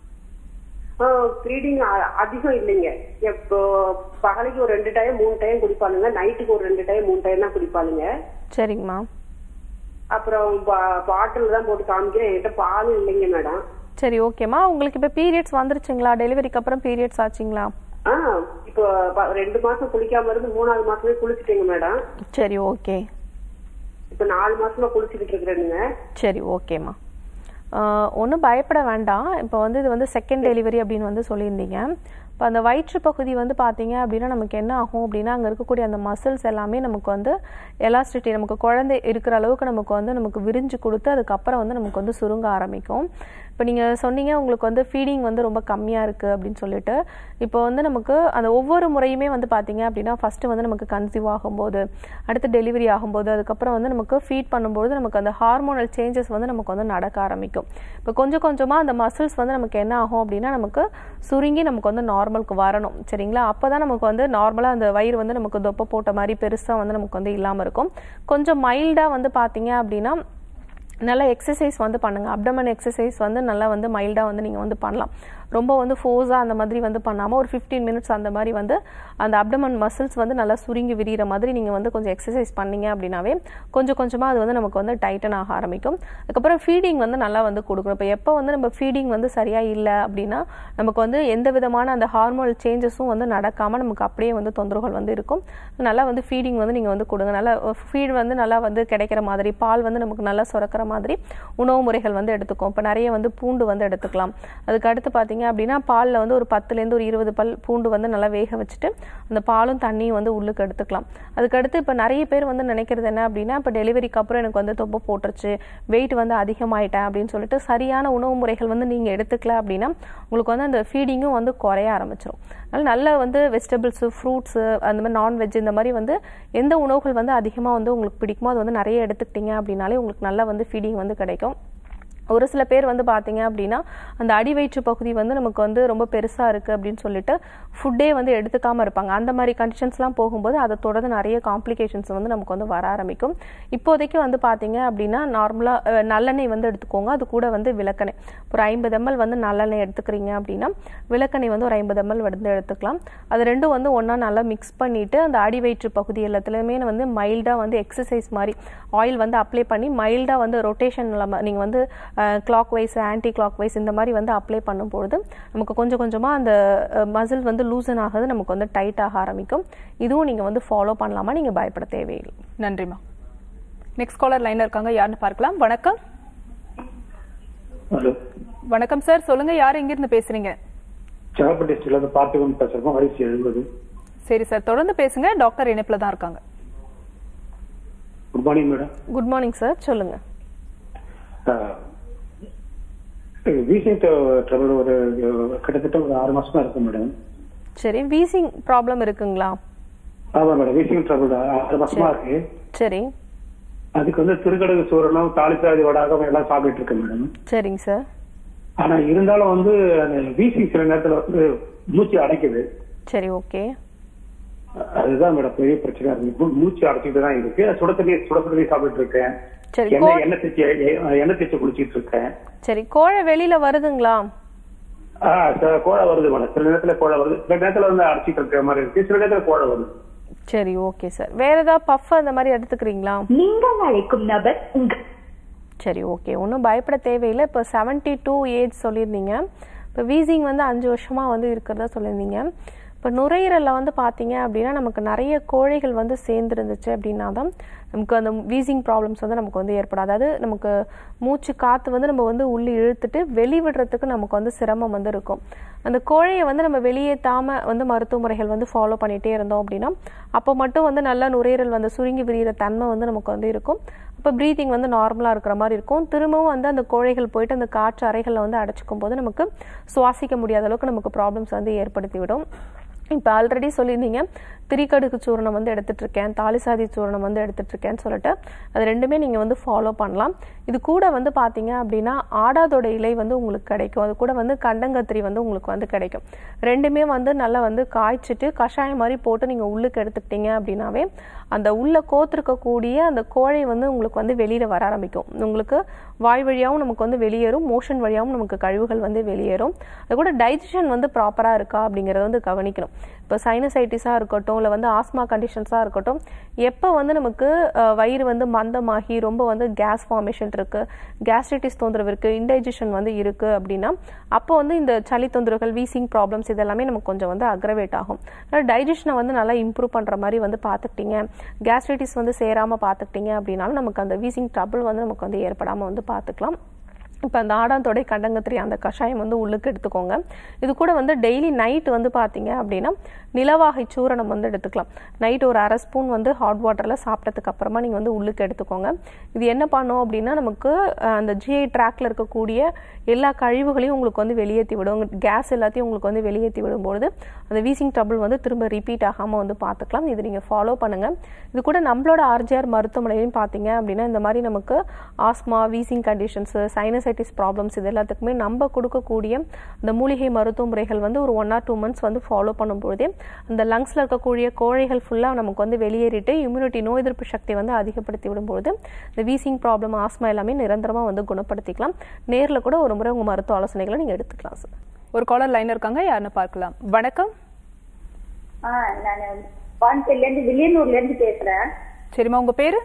ப்ரீடிங் அதிகம் இல்லைங்க இப்போ பகலைக்கு ஒரு ரெண்டு டைம் மூணு டைம் குடிப்பாளுங்க நைட்டுக்கு ஒரு ரெண்டு டைம் மூணு டைம் தான் குடிப்பாளுங்க சரிங்கம்மா அப்புறம் பாட்டில் தான் போட்டு காமிக்கிறேன் என்கிட்ட பால் இல்லைங்க மேடம் சரி ஓகேம்மா உங்களுக்கு இப்போ பீரியட்ஸ் வந்துருச்சுங்களா டெலிவரிக்கு அப்புறம் பீரியட்ஸ் ஆச்சுங்களா ஆ இப்போ ப- ரெண்டு மாசம் குளிக்காம இருந்து மூணாவது மாசமே குளிச்சிட்டேங்க மேடம் சரி ஓகே இப்போ நாலு மாசமா குளிச்சுக்கிட்டு இருக்கிறேனுங்க சரி ஓகேம்மா ஒன்றும் பயப்பட வேண்டாம் இப்போ வந்து இது வந்து செகண்ட் டெலிவரி அப்படின்னு வந்து சொல்லியிருந்தீங்க இப்போ அந்த வயிற்று பகுதி வந்து பார்த்தீங்க அப்படின்னா நமக்கு என்ன ஆகும் அப்படின்னா அங்கே இருக்கக்கூடிய அந்த மசில்ஸ் எல்லாமே நமக்கு வந்து எலாஸ்டிட்டி நமக்கு குழந்தை இருக்கிற அளவுக்கு நமக்கு வந்து நமக்கு விரிஞ்சு கொடுத்து அதுக்கப்புறம் வந்து நமக்கு வந்து சுருங்க ஆரம்பிக்கும் இப்போ நீங்கள் சொன்னீங்க உங்களுக்கு வந்து ஃபீடிங் வந்து ரொம்ப கம்மியாக இருக்குது அப்படின்னு சொல்லிட்டு இப்போ வந்து நமக்கு அந்த ஒவ்வொரு முறையுமே வந்து பார்த்தீங்க அப்படின்னா ஃபஸ்ட்டு வந்து நமக்கு கன்சீவ் ஆகும்போது அடுத்து டெலிவரி ஆகும்போது அதுக்கப்புறம் வந்து நமக்கு ஃபீட் பண்ணும்போது நமக்கு அந்த ஹார்மோனல் சேஞ்சஸ் வந்து நமக்கு வந்து நடக்க ஆரம்பிக்கும் இப்போ கொஞ்சம் கொஞ்சமாக அந்த மசில்ஸ் வந்து நமக்கு என்ன ஆகும் அப்படின்னா நமக்கு சுருங்கி நமக்கு வந்து நார்மலுக்கு வரணும் சரிங்களா அப்போ தான் நமக்கு வந்து நார்மலாக அந்த வயிறு வந்து நமக்கு தொப்பை போட்ட மாதிரி பெருசாக வந்து நமக்கு வந்து இல்லாமல் இருக்கும் கொஞ்சம் மைல்டாக வந்து பார்த்தீங்க அப்படின்னா நல்லா எக்ஸசைஸ் வந்து பண்ணுங்கள் அப்டமன் எக்ஸசைஸ் வந்து நல்லா வந்து மைல்டாக வந்து நீங்கள் வந்து பண்ணலாம் ரொம்ப வந்து ஃபோர்ஸாக அந்த மாதிரி வந்து பண்ணாமல் ஒரு ஃபிஃப்டீன் மினிட்ஸ் அந்த மாதிரி வந்து அந்த அப்டமன் மசில்ஸ் வந்து நல்லா சுருங்கி விரிகிற மாதிரி நீங்கள் வந்து கொஞ்சம் எக்ஸசைஸ் பண்ணீங்க அப்படின்னாவே கொஞ்சம் கொஞ்சமாக அது வந்து நமக்கு வந்து டைட்டன் ஆக ஆரம்பிக்கும் அதுக்கப்புறம் ஃபீடிங் வந்து நல்லா வந்து கொடுக்கணும் இப்போ எப்போ வந்து நம்ம ஃபீடிங் வந்து சரியாக இல்லை அப்படின்னா நமக்கு வந்து எந்த விதமான அந்த ஹார்மோனல் சேஞ்சஸும் வந்து நடக்காமல் நமக்கு அப்படியே வந்து தொந்தரவுகள் வந்து இருக்கும் நல்லா வந்து ஃபீடிங் வந்து நீங்கள் வந்து கொடுங்க நல்லா ஃபீட் வந்து நல்லா வந்து கிடைக்கிற மாதிரி பால் வந்து நமக்கு நல்லா சுரக்கிற மாதிரி உணவு முறைகள் வந்து எடுத்துக்கும் இப்போ நிறைய வந்து பூண்டு வந்து எடுத்துக்கலாம் அதுக்கு அடுத்து பார்த்தீங்க அப்படின்னா பாலில் வந்து ஒரு பத்துலேருந்து ஒரு இருபது பல் பூண்டு வந்து நல்லா வேக வச்சுட்டு அந்த பாலும் தண்ணியும் வந்து உள்ளுக்கு எடுத்துக்கலாம் அதுக்கடுத்து இப்போ நிறைய பேர் வந்து நினைக்கிறது என்ன அப்படின்னா இப்போ டெலிவரிக்கு அப்புறம் எனக்கு வந்து தொப்பை போட்டுருச்சு வெயிட் வந்து அதிகமாயிட்டேன் அப்படின்னு சொல்லிட்டு சரியான உணவு முறைகள் வந்து நீங்கள் எடுத்துக்கல அப்படின்னா உங்களுக்கு வந்து அந்த ஃபீடிங்கும் வந்து குறைய ஆரம்பிச்சிடும் அதனால் நல்ல வந்து வெஜிடபிள்ஸு ஃப்ரூட்ஸு அந்த மாதிரி நான்வெஜ் இந்த மாதிரி வந்து எந்த உணவுகள் வந்து அதிகமாக வந்து உங்களுக்கு பிடிக்குமோ அது வந்து நிறைய எடுத்துக்கிட்டீங்க அப்படின்னாலே உங்களுக்கு நல்லா வந்து ஃபீடிங் வந்து கிடைக்கும் ஒரு சில பேர் வந்து பார்த்தீங்க அப்படின்னா அந்த அடிவயிற்று பகுதி வந்து நமக்கு வந்து ரொம்ப பெருசாக இருக்குது அப்படின்னு சொல்லிட்டு ஃபுட்டே வந்து எடுத்துக்காமல் இருப்பாங்க அந்த மாதிரி கண்டிஷன்ஸ்லாம் போகும்போது அதை தொடர்ந்து நிறைய காம்ப்ளிகேஷன்ஸ் வந்து நமக்கு வந்து வர ஆரம்பிக்கும் இப்போதைக்கு வந்து பார்த்தீங்க அப்படின்னா நார்மலாக நல்லெண்ணெய் வந்து எடுத்துக்கோங்க அது கூட வந்து விளக்கெண்ணெய் ஒரு ஐம்பது எம்எல் வந்து நல்லெண்ணெய் எடுத்துக்கிறீங்க அப்படின்னா விளக்கெண்ணெய் வந்து ஒரு ஐம்பது எம்எல் வந்து எடுத்துக்கலாம் அது ரெண்டும் வந்து ஒன்றா நல்லா மிக்ஸ் பண்ணிவிட்டு அந்த அடிவயிற்று பகுதி எல்லாத்துலேயுமே வந்து மைல்டாக வந்து எக்ஸசைஸ் மாதிரி ஆயில் வந்து அப்ளை பண்ணி மைல்டாக வந்து ரொட்டேஷன் நீங்கள் வந்து clockwise anti clockwise இந்த மாதிரி வந்து அப்ளை பண்ணும்பொழுது நமக்கு கொஞ்சம் கொஞ்சமாக அந்த மசில் வந்து லூசன் ஆகுது நமக்கு வந்து டைட் ஆக ஆரம்பிக்கும் இதுவும் நீங்கள் வந்து ஃபாலோ பண்ணலாமா நீங்கள் பயப்பட தேவையில்லை நன்றிம்மா நெக்ஸ்ட் காலர் லைன்ல இருக்காங்க யாருன்னு பார்க்கலாம் வணக்கம் ஹலோ வணக்கம் சார் சொல்லுங்க யார் எங்கிருந்து பேசுறீங்க சேலப்பட்டி டிஸ்ட்ரிக்ட்ல இருந்து பார்த்துக்கணும் பேசுறோம் வயசு எழுபது சரி சார் தொடர்ந்து பேசுங்க டாக்டர் இணைப்புல தான் இருக்காங்க good morning madam good morning sir சொல்லுங்கள் வீசிங் ட்ரபிள் ஒரு கிட்டத்தட்ட ஒரு ஆறு மாசமா இருக்கு மேடம் சரி வீசிங் ப்ராப்ளம் இருக்குங்களா ஆமா மேடம் வீசிங் ட்ரபிள் ஆறு மாசமா இருக்கு சரி அதுக்கு வந்து திருக்கடகு சூரணம் தாலிசாதி வடாகம் எல்லாம் சாப்பிட்டு இருக்கேன் மேடம் சரிங்க சார் ஆனா இருந்தாலும் வந்து அந்த வீசிங் சில நேரத்துல வந்து மூச்சு அடைக்குது சரி ஓகே அதுதான் மேடம் பெரிய பிரச்சனை இருக்கு மூ- மூச்சு அடைச்சிட்டு தான் இருக்கு சுட தண்ணி சுட தண்ணி சாப்பிட்டு இருக்கேன் சரி எண்ணெய் கோ- எண்ணெய் தேய்ச்சி எண்ணெய் தேய்ச்சி குளிச்சிட்டு இருக்கேன் சரி கோழை வெளியில வருதுங்களா ஆஹ் சில கோழை வருது மேடம் சில நேரத்துல கோழை வருது சில நேரத்துல வந்து அடைச்சிட்டு இருக்கிற மாதிரி இருக்கு சில நேரத்துல கோழை வருது சரி ஓகே சார் வேற ஏதாவது பஃப் அந்த மாதிரி எடுத்துக்கிறீங்களா நீங்கள் அழைக்கும் நபர் உங்க சரி ஓகே ஒன்றும் பயப்பட தேவையில்லை இப்போ செவன்ட்டி டூ ஏஜ் சொல்லியிருந்தீங்க இப்போ வீசிங் வந்து அஞ்சு வருஷமாக வந்து இருக்கிறதா சொல்லியிருந்தீங்க இப்போ நுரையீரலில் வந்து பார்த்தீங்க அப்படின்னா நமக்கு நிறைய கோழைகள் வந்து சேர்ந்துருந்துச்சு அப்படின்னா தான் நமக்கு அந்த வீசிங் ப்ராப்ளம்ஸ் வந்து நமக்கு வந்து ஏற்படும் அதாவது நமக்கு மூச்சு காற்று வந்து நம்ம வந்து உள்ளே இழுத்துட்டு வெளிவிடுறதுக்கு நமக்கு வந்து சிரமம் வந்து இருக்கும் அந்த கோழையை வந்து நம்ம வெளியேற்றாம வந்து மருத்துவ முறைகள் வந்து ஃபாலோ பண்ணிகிட்டே இருந்தோம் அப்படின்னா அப்போ மட்டும் வந்து நல்லா நுரையீரல் வந்து சுருங்கி விரிகிற தன்மை வந்து நமக்கு வந்து இருக்கும் அப்போ ப்ரீத்திங் வந்து நார்மலாக இருக்கிற மாதிரி இருக்கும் திரும்பவும் வந்து அந்த கோழைகள் போயிட்டு அந்த காற்று அறைகளில் வந்து அடைச்சிக்கும் போது நமக்கு சுவாசிக்க முடியாத அளவுக்கு நமக்கு ப்ராப்ளம்ஸ் வந்து ஏற்படுத்தி விடும் இப்போ ஆல்ரெடி சொல்லியிருந்தீங்க திரிக்கடுக்கு சூரணம் வந்து எடுத்துட்டு இருக்கேன் தாலிசாதி சூரணம் வந்து எடுத்துட்டு இருக்கேன்னு சொல்லிட்டு அது ரெண்டுமே நீங்கள் வந்து ஃபாலோ பண்ணலாம் இது கூட வந்து பார்த்தீங்க அப்படின்னா ஆடாதோட இலை வந்து உங்களுக்கு கிடைக்கும் அது கூட வந்து கண்டங்கத்திரி வந்து உங்களுக்கு வந்து கிடைக்கும் ரெண்டுமே வந்து நல்லா வந்து காய்ச்சிட்டு கஷாயம் மாதிரி போட்டு நீங்கள் உள்ளுக்கு எடுத்துக்கிட்டீங்க அப்படின்னாவே அந்த உள்ள கோத்திருக்கக்கூடிய அந்த கோழை வந்து உங்களுக்கு வந்து வெளியில் வர ஆரம்பிக்கும் உங்களுக்கு வாய் வழியாகவும் நமக்கு வந்து வெளியேறும் மோஷன் வழியாகவும் நமக்கு கழிவுகள் வந்து வெளியேறும் அது கூட டைஜஷன் வந்து ப்ராப்பராக இருக்கா அப்படிங்கிறத வந்து கவனிக்கணும் இப்போ சைனசைட்டிஸாக இருக்கட்டும் இல்லை வந்து ஆஸ்மா கண்டிஷன்ஸாக இருக்கட்டும் எப்போ வந்து நமக்கு அஹ், வயிறு வந்து மந்தமாகி ரொம்ப வந்து கேஸ் ஃபார்மேஷன் இருக்கு கேஸ்ட்ரைட்டிஸ் தொந்தரவு இருக்கு இன்டைஜஷன் வந்து இருக்கு அப்படின்னா அப்போ வந்து இந்த சளி தொந்தரவுகள் வீசிங் ப்ராப்ளம்ஸ் இதெல்லாமே நமக்கு கொஞ்சம் வந்து அக்ரவேட் ஆகும் டைஜஷனை வந்து நல்லா இம்ப்ரூவ் பண்ணுற மாதிரி வந்து பார்த்துக்கிட்டீங்க கேஸ்ட்ரைட்டிஸ் வந்து சேராமல் பார்த்துக்கிட்டீங்க அப்படின்னாலும் நமக்கு அந்த வீசிங் ட்ரபிள் வந்து நமக்கு வந்து ஏற்படாமல் வந்து பார்த்துக்கலாம் இப்போ அந்த ஆடாந்தொடை கண்டங்கத்திரி அந்த கஷாயம் வந்து உள்ளுக்கு எடுத்துக்கோங்க இது கூட வந்து டெய்லி நைட் வந்து பார்த்தீங்க அப்படின்னா நிலவாகை சூரணம் வந்து எடுத்துக்கலாம் நைட் ஒரு அரை ஸ்பூன் வந்து ஹாட் வாட்டரில் சாப்பிட்டதுக்கு அப்புறமா நீங்கள் வந்து உள்ளுக்கு எடுத்துக்கோங்க இது என்ன பண்ணும் அப்படின்னா நமக்கு அஹ், அந்த ஜிஐ ட்ராக்ல இருக்கக்கூடிய எல்லா கழிவுகளையும் உங்களுக்கு வந்து வெளியேற்றி விடும் கேஸ் எல்லாத்தையும் உங்களுக்கு வந்து வெளியேற்றி விடும்பொழுது அந்த வீசிங் ட்ரபிள் வந்து திரும்ப ரிப்பீட் ஆகாமல் வந்து பார்த்துக்கலாம் இது நீங்கள் ஃபாலோ பண்ணுங்கள் இது கூட நம்மளோட ஆர்ஜிஆர் மருத்துவமனையிலையும் பார்த்தீங்க அப்படின்னா இந்த மாதிரி நமக்கு asthma wheezing conditions sinusitis problems இது எல்லாத்துக்குமே நம்ம கொடுக்கக்கூடிய அந்த மூலிகை மருத்துவ முறைகள் வந்து ஒரு ஒன் ஆர் டூ மந்த்ஸ் வந்து ஃபாலோ பண்ணும்பொழுதே அந்த லங்ஸில் இருக்கக்கூடிய கோழைகள் ஃபுல்லாக நமக்கு வந்து வெளியேறிட்டு இம்யூனிட்டி நோய் எதிர்ப்பு சக்தி வந்து அதிகப்படுத்தி விடும்பொழுது இந்த வீசிங் ப்ராப்ளம் ஆஸ்மா எல்லாமே நிரந்தரமாக வந்து குணப்படுத்திக்கலாம் நேரில் கூட ஒரு முறை உங்கள் மருத்துவ ஆலோசனைகளை நீங்கள் எடுத்துக்கலாம் சார் ஒரு காலர் லைன் இருக்காங்க யாருன்னு பார்க்கலாம் வணக்கம் ஆ நான் பாண்டிச்சேரில இருந்து வில்லியனூர்ல இருந்து பேசுறேன் சரிம்மா உங்க பேரு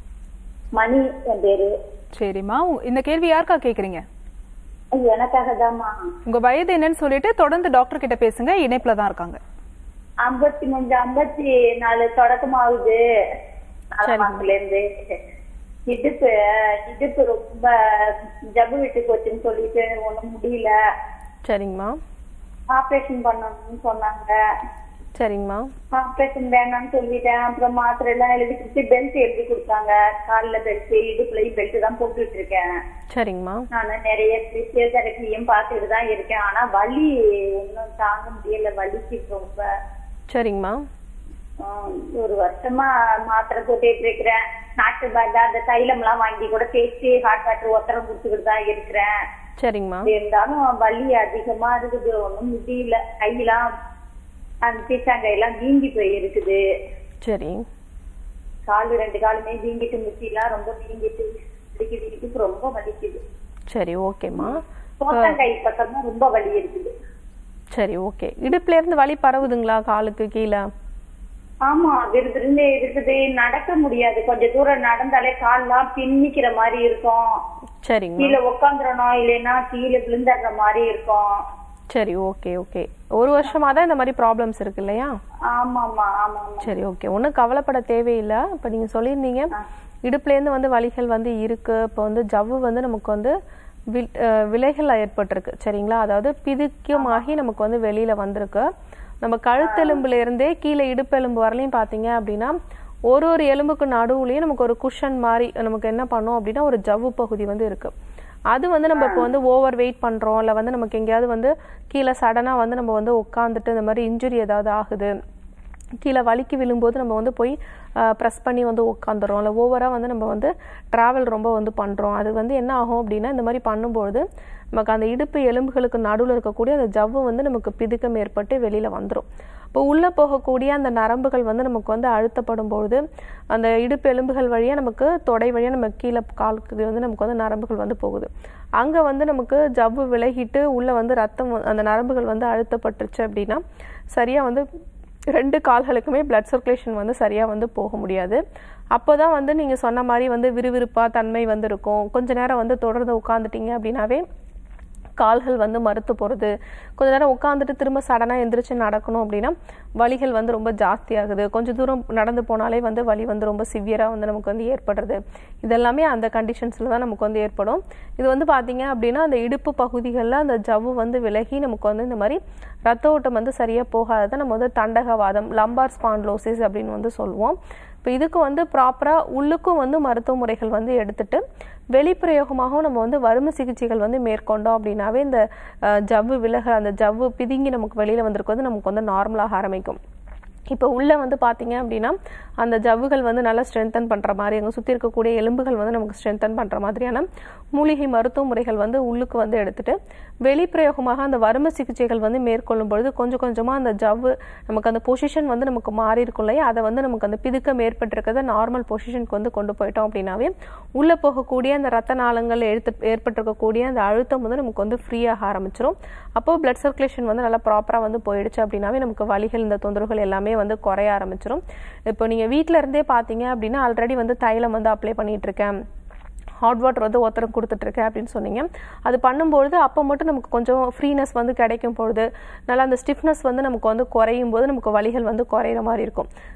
மணி என் பேரு சரிம்மா உ- இந்த கேள்வி யாருக்கா கேக்குறீங்க அது எனக்காக தான்மா உங்க வயது என்னன்னு சொல்லிட்டு தொடர்ந்து டாக்டர் கிட்ட பேசுங்க இணைப்புல தான் இருக்காங்க ஐம்பத்தி மூணு ஐம்பத்தி நாலு தொடக்கமாகுது நாலாம் மாசத்துல இருந்து இடுப்பு இடுப்பு ரொம்ப ஜவ்வு விட்டு போச்சுன்னு சொல்லிட்டு ஒண்ணும் முடியல சரிங்கம்மா ஆபரேஷன் பண்ணணும்னு சொன்னாங்க சரிங்கம்மா ஆபரேஷன் வேணாம்னு சொல்லிட்டேன் அப்புறம் மாத்திரை எல்லாம் எழுதி கொடுத்து பெல்ட் எழுதி கொடுத்தாங்க காலில் பெல்ட் இடுப்புலயும் பெல்ட் தான் போட்டுட்டு இருக்கேன் சரிங்கம்மா நான் நிறைய பிசியோதெரப்பியும் பார்த்துட்டு தான் இருக்கேன் ஆனா வலி ஒன்றும் தாங்க முடியல வலிக்கு ரொம்ப சரிங்கம்மா ஆஹ் ஒரு வருஷமா மாத்திரை போட்டுட்டு இருக்கிறேன் நாட்டு மருந்து அந்த தைலம் எல்லாம் வாங்கி கூட தேய்ச்சி ஹாட் வாட்டர் ஒத்தரம் கொடுத்துக்கிட்டு தான் இருக்கிறேன் சரிங்கம்மா இருந்தாலும் வலி அதிகமா இருக்குது ஒண்ணும் முடியல கையெல்லாம் அந்த பீச்சாங்கையெல்லாம் வீங்கி போய் இருக்குது சரி காலு ரெண்டு காலுமே வீங்கிட்டு முட்டிலாம் ரொம்ப வீங்கிட்டு வலிக்குது இடுப்பு ரொம்ப வலிக்குது சரி ஓகேம்மா சோத்தங்கை பக்கம் தான் ரொம்ப வலி இருக்குது சரி ஓகே இடுப்புல இருந்து வலி பரவுதுங்களா காலுக்கு கீழே ஆமா விருதுருந்து இருக்குது நடக்க முடியாது கொஞ்ச தூரம் நடந்தாலே கால்லாம் பின்னிக்கிற மாதிரி இருக்கும் சரிங்கம்மா கீழே உட்காந்துடணும் இல்லைன்னா கீழே விழுந்துடுற மாதிரி இருக்கும் சரி ஓகே ஓகே ஒரு வருஷமா தான் இந்த மாதிரி ப்ராப்ளம்ஸ் இருக்கு இல்லையா ஆமாமா ஆமாமா சரி ஓகே ஒன்றும் கவலைப்பட தேவையில்லை இப்போ நீங்கள் சொல்லியிருந்தீங்க இடுப்புலேருந்து வந்து வலிகள் வந்து இருக்கு இப்போ வந்து ஜவ்வு வந்து நமக்கு வந்து வில்- அஹ் விலைகள் ஏற்பட்டிருக்கு சரிங்களா அதாவது பிதுக்கமாகி நமக்கு வந்து வெளியில வந்திருக்கு நம்ம கழுத்தெலும்புல இருந்தே கீழே இடுப்பெலும்பு வரலையும் பார்த்தீங்க அப்படின்னா ஒரு ஒரு எலும்புக்கு நடுவுலயும் நமக்கு ஒரு குஷன் மாதிரி நமக்கு என்ன பண்ணும் அப்படின்னா ஒரு ஜவ்வு பகுதி வந்து இருக்கு அது வந்து நம்ம இப்போ வந்து ஓவர் வெயிட் பண்றோம் இல்லை வந்து நமக்கு எங்கேயாவது வந்து கீழே சடனாக வந்து நம்ம வந்து உட்காந்துட்டு இந்த மாதிரி இன்ஜுரி ஏதாவது ஆகுது கீழே வலிக்கு விழும்போது நம்ம வந்து போய் ப்ரெஸ் பண்ணி வந்து உட்காந்துறோம் இல்லை ஓவராக வந்து நம்ம வந்து ட்ராவல் ரொம்ப வந்து பண்ணுறோம் அது வந்து என்ன ஆகும் அப்படின்னா இந்த மாதிரி பண்ணும்பொழுது நமக்கு அந்த இடுப்பு எலும்புகளுக்கு நடுவில் இருக்கக்கூடிய அந்த ஜவ்வு வந்து நமக்கு பிதுக்கம் ஏற்பட்டு வெளியில் வந்துடும் இப்போ உள்ளே போகக்கூடிய அந்த நரம்புகள் வந்து நமக்கு வந்து அழுத்தப்படும் பொழுது அந்த இடுப்பு எலும்புகள் வழியாக நமக்கு தொடை வழியாக நம்ம கீழே காலுக்கு வந்து நமக்கு வந்து நரம்புகள் வந்து போகுது அங்கே வந்து நமக்கு ஜவ்வு விலகிட்டு உள்ளே வந்து ரத்தம் வ- அந்த நரம்புகள் வந்து அழுத்தப்பட்டுருச்சு அப்படின்னா சரியாக வந்து ரெண்டு கால்களுக்குமே blood சர்க்குலேஷன் வந்து சரியாக வந்து போக முடியாது அப்போ தான் வந்து நீங்கள் சொன்ன மாதிரி வந்து விறுவிறுப்பாக தன்மை வந்து இருக்கும் கொஞ்ச நேரம் வந்து தொடர்ந்து உட்காந்துட்டீங்க அப்படின்னாவே கால்கள் வந்து மறுத்து போகிறது கொஞ்ச நேரம் உட்காந்துட்டு திரும்ப சடனாக எந்திரிச்சு நடக்கணும் அப்படின்னா வலிகள் வந்து ரொம்ப ஜாஸ்தியாகுது கொஞ்சம் தூரம் நடந்து போனாலே வந்து வலி வந்து ரொம்ப சிவியராக வந்து நமக்கு வந்து ஏற்படுறது இதெல்லாமே அந்த கண்டிஷன்ஸில் தான் நமக்கு வந்து ஏற்படும் இது வந்து பார்த்தீங்க அப்படின்னா அந்த இடுப்பு பகுதிகளில் அந்த ஜவ்வு வந்து விலகி நமக்கு வந்து இந்த மாதிரி ரத்த ஓட்டம் வந்து சரியாக போகாததை நம்ம வந்து தண்டகவாதம் லம்பார் ஸ்பான்லோசிஸ் அப்படின்னு வந்து சொல்லுவோம் இப்போ இதுக்கு வந்து ப்ராப்பராக உள்ளுக்கும் வந்து மருத்துவ முறைகள் வந்து எடுத்துட்டு வெளிப்பிரயோகமாகவும் நம்ம வந்து வறுமை சிகிச்சைகள் வந்து மேற்கொண்டோம் அப்படின்னாவே இந்த அஹ், ஜவ்வு விலக அந்த ஜவ்வு பிதுங்கி நமக்கு வெளியில் வந்திருக்கு வந்து நமக்கு வந்து நார்மலாக ஆரம்பிக்கும் இப்போ உள்ளே வந்து பார்த்தீங்க அப்படின்னா அந்த ஜவ்வுகள் வந்து நல்லா ஸ்ட்ரென்தன் பண்ணுற மாதிரி அங்கே சுற்றி இருக்கக்கூடிய எலும்புகள் வந்து நமக்கு ஸ்ட்ரென்தன் பண்ணுற மாதிரியான மூலிகை மருத்துவ முறைகள் வந்து உள்ளுக்கு வந்து எடுத்துட்டு வெளிப்பிரயோகமாக அந்த வறுமை சிகிச்சைகள் வந்து மேற்கொள்ளும் பொழுது கொஞ்சம் கொஞ்சமாக அந்த ஜவ்வு நமக்கு அந்த பொசிஷன் வந்து நமக்கு மாறி இருக்கும் இல்லையா அதை வந்து நமக்கு அந்த பிதுக்கம் ஏற்பட்டிருக்கிறத நார்மல் பொசிஷனுக்கு வந்து கொண்டு போயிட்டோம் அப்படின்னாவே உள்ளே போகக்கூடிய அந்த ரத்த நாளங்கள் எடுத்து ஏற்பட்டிருக்கக்கூடிய அந்த அழுத்தம் வந்து நமக்கு வந்து ஃப்ரீயாக ஆரம்பிச்சிரும் அப்போ blood சர்க்குலேஷன் வந்து நல்லா ப்ராப்பராக வந்து போயிடுச்சு அப்படின்னாவே நமக்கு வலிகள் இந்த தொந்தரவுகள் எல்லாமே வந்து குறைய ஆரம்பிச்சிரும் இப்போ நீங்கள் வீட்டில் இருந்தே பார்த்தீங்க அப்படின்னா ஆல்ரெடி வந்து தைலம் வந்து அப்ளை பண்ணிட்டு இருக்கேன் ஹாட் வாட்டர் வந்து ஒருத்தரம் கொடுத்துட்ருக்கேன் அப்படின்னு சொன்னீங்க அது பண்ணும்பொழுது அப்போ மட்டும் நமக்கு கொஞ்சம் ஃப்ரீனஸ் வந்து கிடைக்கும் பொழுது நல்லா அந்த ஸ்டிஃப்னஸ் வந்து நமக்கு வந்து குறையும் போது நமக்கு வலிகள் வந்து குறையிற மாதிரி இருக்கும்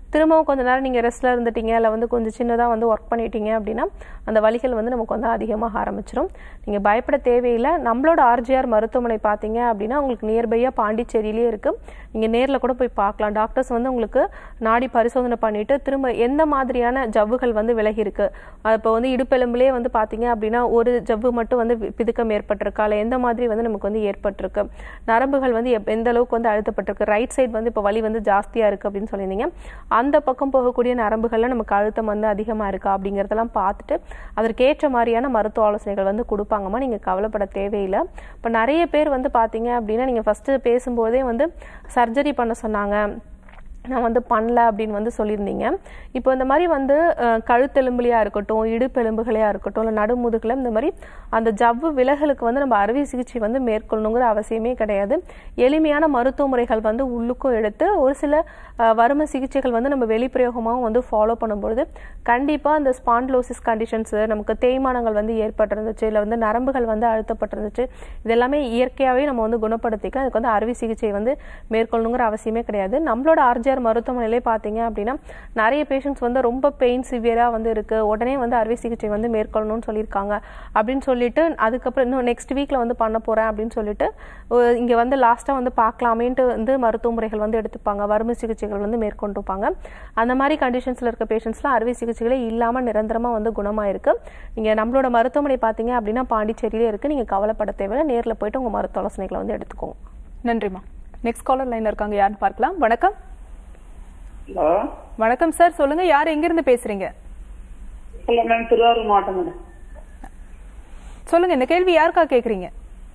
திரும்பவும் கொஞ்ச நேரம் நீங்கள் ரெஸ்ட்டில் இருந்துட்டீங்க இல்லை வந்து கொஞ்சம் சின்னதாக வந்து ஒர்க் பண்ணிட்டீங்க அப்படின்னா அந்த வலிகள் வந்து நமக்கு வந்து அதிகமாக ஆரம்பிச்சிடும் நீங்கள் பயப்பட தேவையில்லை நம்மளோட ஆர்ஜிஆர் மருத்துவமனை பார்த்தீங்க அப்படின்னா உங்களுக்கு நியர்பையாக பாண்டிச்சேரியிலே இருக்குது நீங்கள் நேரில் கூட போய் பார்க்கலாம் டாக்டர்ஸ் வந்து உங்களுக்கு நாடி பரிசோதனை பண்ணிட்டு திரும்ப எந்த மாதிரியான ஜவ்வுகள் வந்து விலகி இருக்கு இப்போ வந்து இடுப்பெலும்புலேயே வந்து பார்த்தீங்க அப்படின்னா ஒரு ஜவ்வு மட்டும் வந்து வி- பிதுக்கம் ஏற்பட்டிருக்கா இல்லை எந்த மாதிரி வந்து நமக்கு வந்து ஏற்பட்டிருக்கு நரம்புகள் வந்து எப்- எந்த அளவுக்கு வந்து அழுத்தப்பட்டிருக்கு ரைட் சைடு வந்து இப்போ வலி வந்து ஜாஸ்தியாக இருக்குது அப்படின்னு சொல்லியிருந்தீங்க அந்த பக்கம் போகக்கூடிய நரம்புகளில் நமக்கு அழுத்தம் வந்து அதிகமாக இருக்கா அப்படிங்கிறதெல்லாம் பார்த்துட்டு அதற்கேற்ற மாதிரியான மருத்துவ ஆலோசனைகள் வந்து கொடுப்பாங்கம்மா நீங்கள் கவலைப்பட தேவையில்லை இப்போ நிறைய பேர் வந்து பார்த்தீங்க அப்படின்னா நீங்கள் ஃபஸ்ட்டு பேசும்போதே வந்து சர்ஜரி பண்ண சொன்னாங்க நான் வந்து பண்ணல அப்படின்னு வந்து சொல்லியிருந்தீங்க இப்போ இந்த மாதிரி வந்து அஹ், கழுத்தெலும்புலையாக இருக்கட்டும் இடுப்பெலும்புகளையாக இருக்கட்டும் இல்லை நடுமுதுகில் இந்த மாதிரி அந்த ஜவ்வு விலகலுக்கு வந்து நம்ம அறுவை சிகிச்சை வந்து மேற்கொள்ளணுங்கிற அவசியமே கிடையாது எளிமையான மருத்துவ முறைகள் வந்து உள்ளுக்கும் எடுத்து ஒரு சில அஹ், வரும சிகிச்சைகள் வந்து நம்ம வெளிப்பிரயோகமாகவும் வந்து ஃபாலோ பண்ணும்பொழுது கண்டிப்பாக அந்த ஸ்பாண்ட்லோசிஸ் கண்டிஷன்ஸ் நமக்கு தேய்மானங்கள் வந்து ஏற்பட்டிருந்துச்சு இல்லை வந்து நரம்புகள் வந்து அழுத்தப்பட்டிருந்துச்சு இது எல்லாமே இயற்கையாகவே நம்ம வந்து குணப்படுத்திக்கலாம் அதுக்கு வந்து அறுவை சிகிச்சை வந்து மேற்கொள்ளணுங்கிற அவசியமே கிடையாது நம்மளோட ஆர்ஜிஆர் மருத்துவமனையிலே பார்த்தீங்க அப்படின்னா நிறைய பேஷண்ட்ஸ் வந்து ரொம்ப பெயின் சிவியராக வந்து இருக்கு உடனே வந்து அறுவை சிகிச்சை வந்து மேற்கொள்ளணும்னு சொல்லியிருக்காங்க அப்படின்னு சொல்லிட்டு அதுக்கப்புறம் இன்னும் நெக்ஸ்ட் வீக்கில் வந்து பண்ண போகிறேன் அப்படின்னு சொல்லிட்டு அஹ் இங்க வந்து லாஸ்ட்டாக வந்து பார்க்கலாமேன்ட்டு வந்து மருத்துவ முறைகள் வந்து எடுத்துப்பாங்க வறுமை சிகிச்சைகள் வந்து மேற்கொண்டுப்பாங்க அந்த மாதிரி கண்டிஷன்ஸில் இருக்க பேஷண்ட்ஸ்லாம் அறுவை சிகிச்சைகளே இல்லாமல் நிரந்தரமாக வந்து குணமாயிருக்கு நீங்கள் நம்மளோட மருத்துவமனை பார்த்தீங்க அப்படின்னா பாண்டிச்சேரியிலே இருக்குது நீங்கள் கவலைப்பட தேவையில்லை நேரில் போயிட்டு உங்கள் மருத்துவ ஆலோசனைகளை வந்து எடுத்துக்கோங்க நன்றிம்மா நெக்ஸ்ட் காலர் லைன்ல இருக்காங்க யாருன்னு பார்க்கலாம் வணக்கம் ஹலோ வணக்கம் சார் சொல்லுங்க யார் எங்க இருந்து பேசுறீங்க ஹலோ மேம் திருவாரூர் மாவட்டம் மேடம் சொல்லுங்க இந்த கேள்வி யாருக்கா கேக்குறீங்க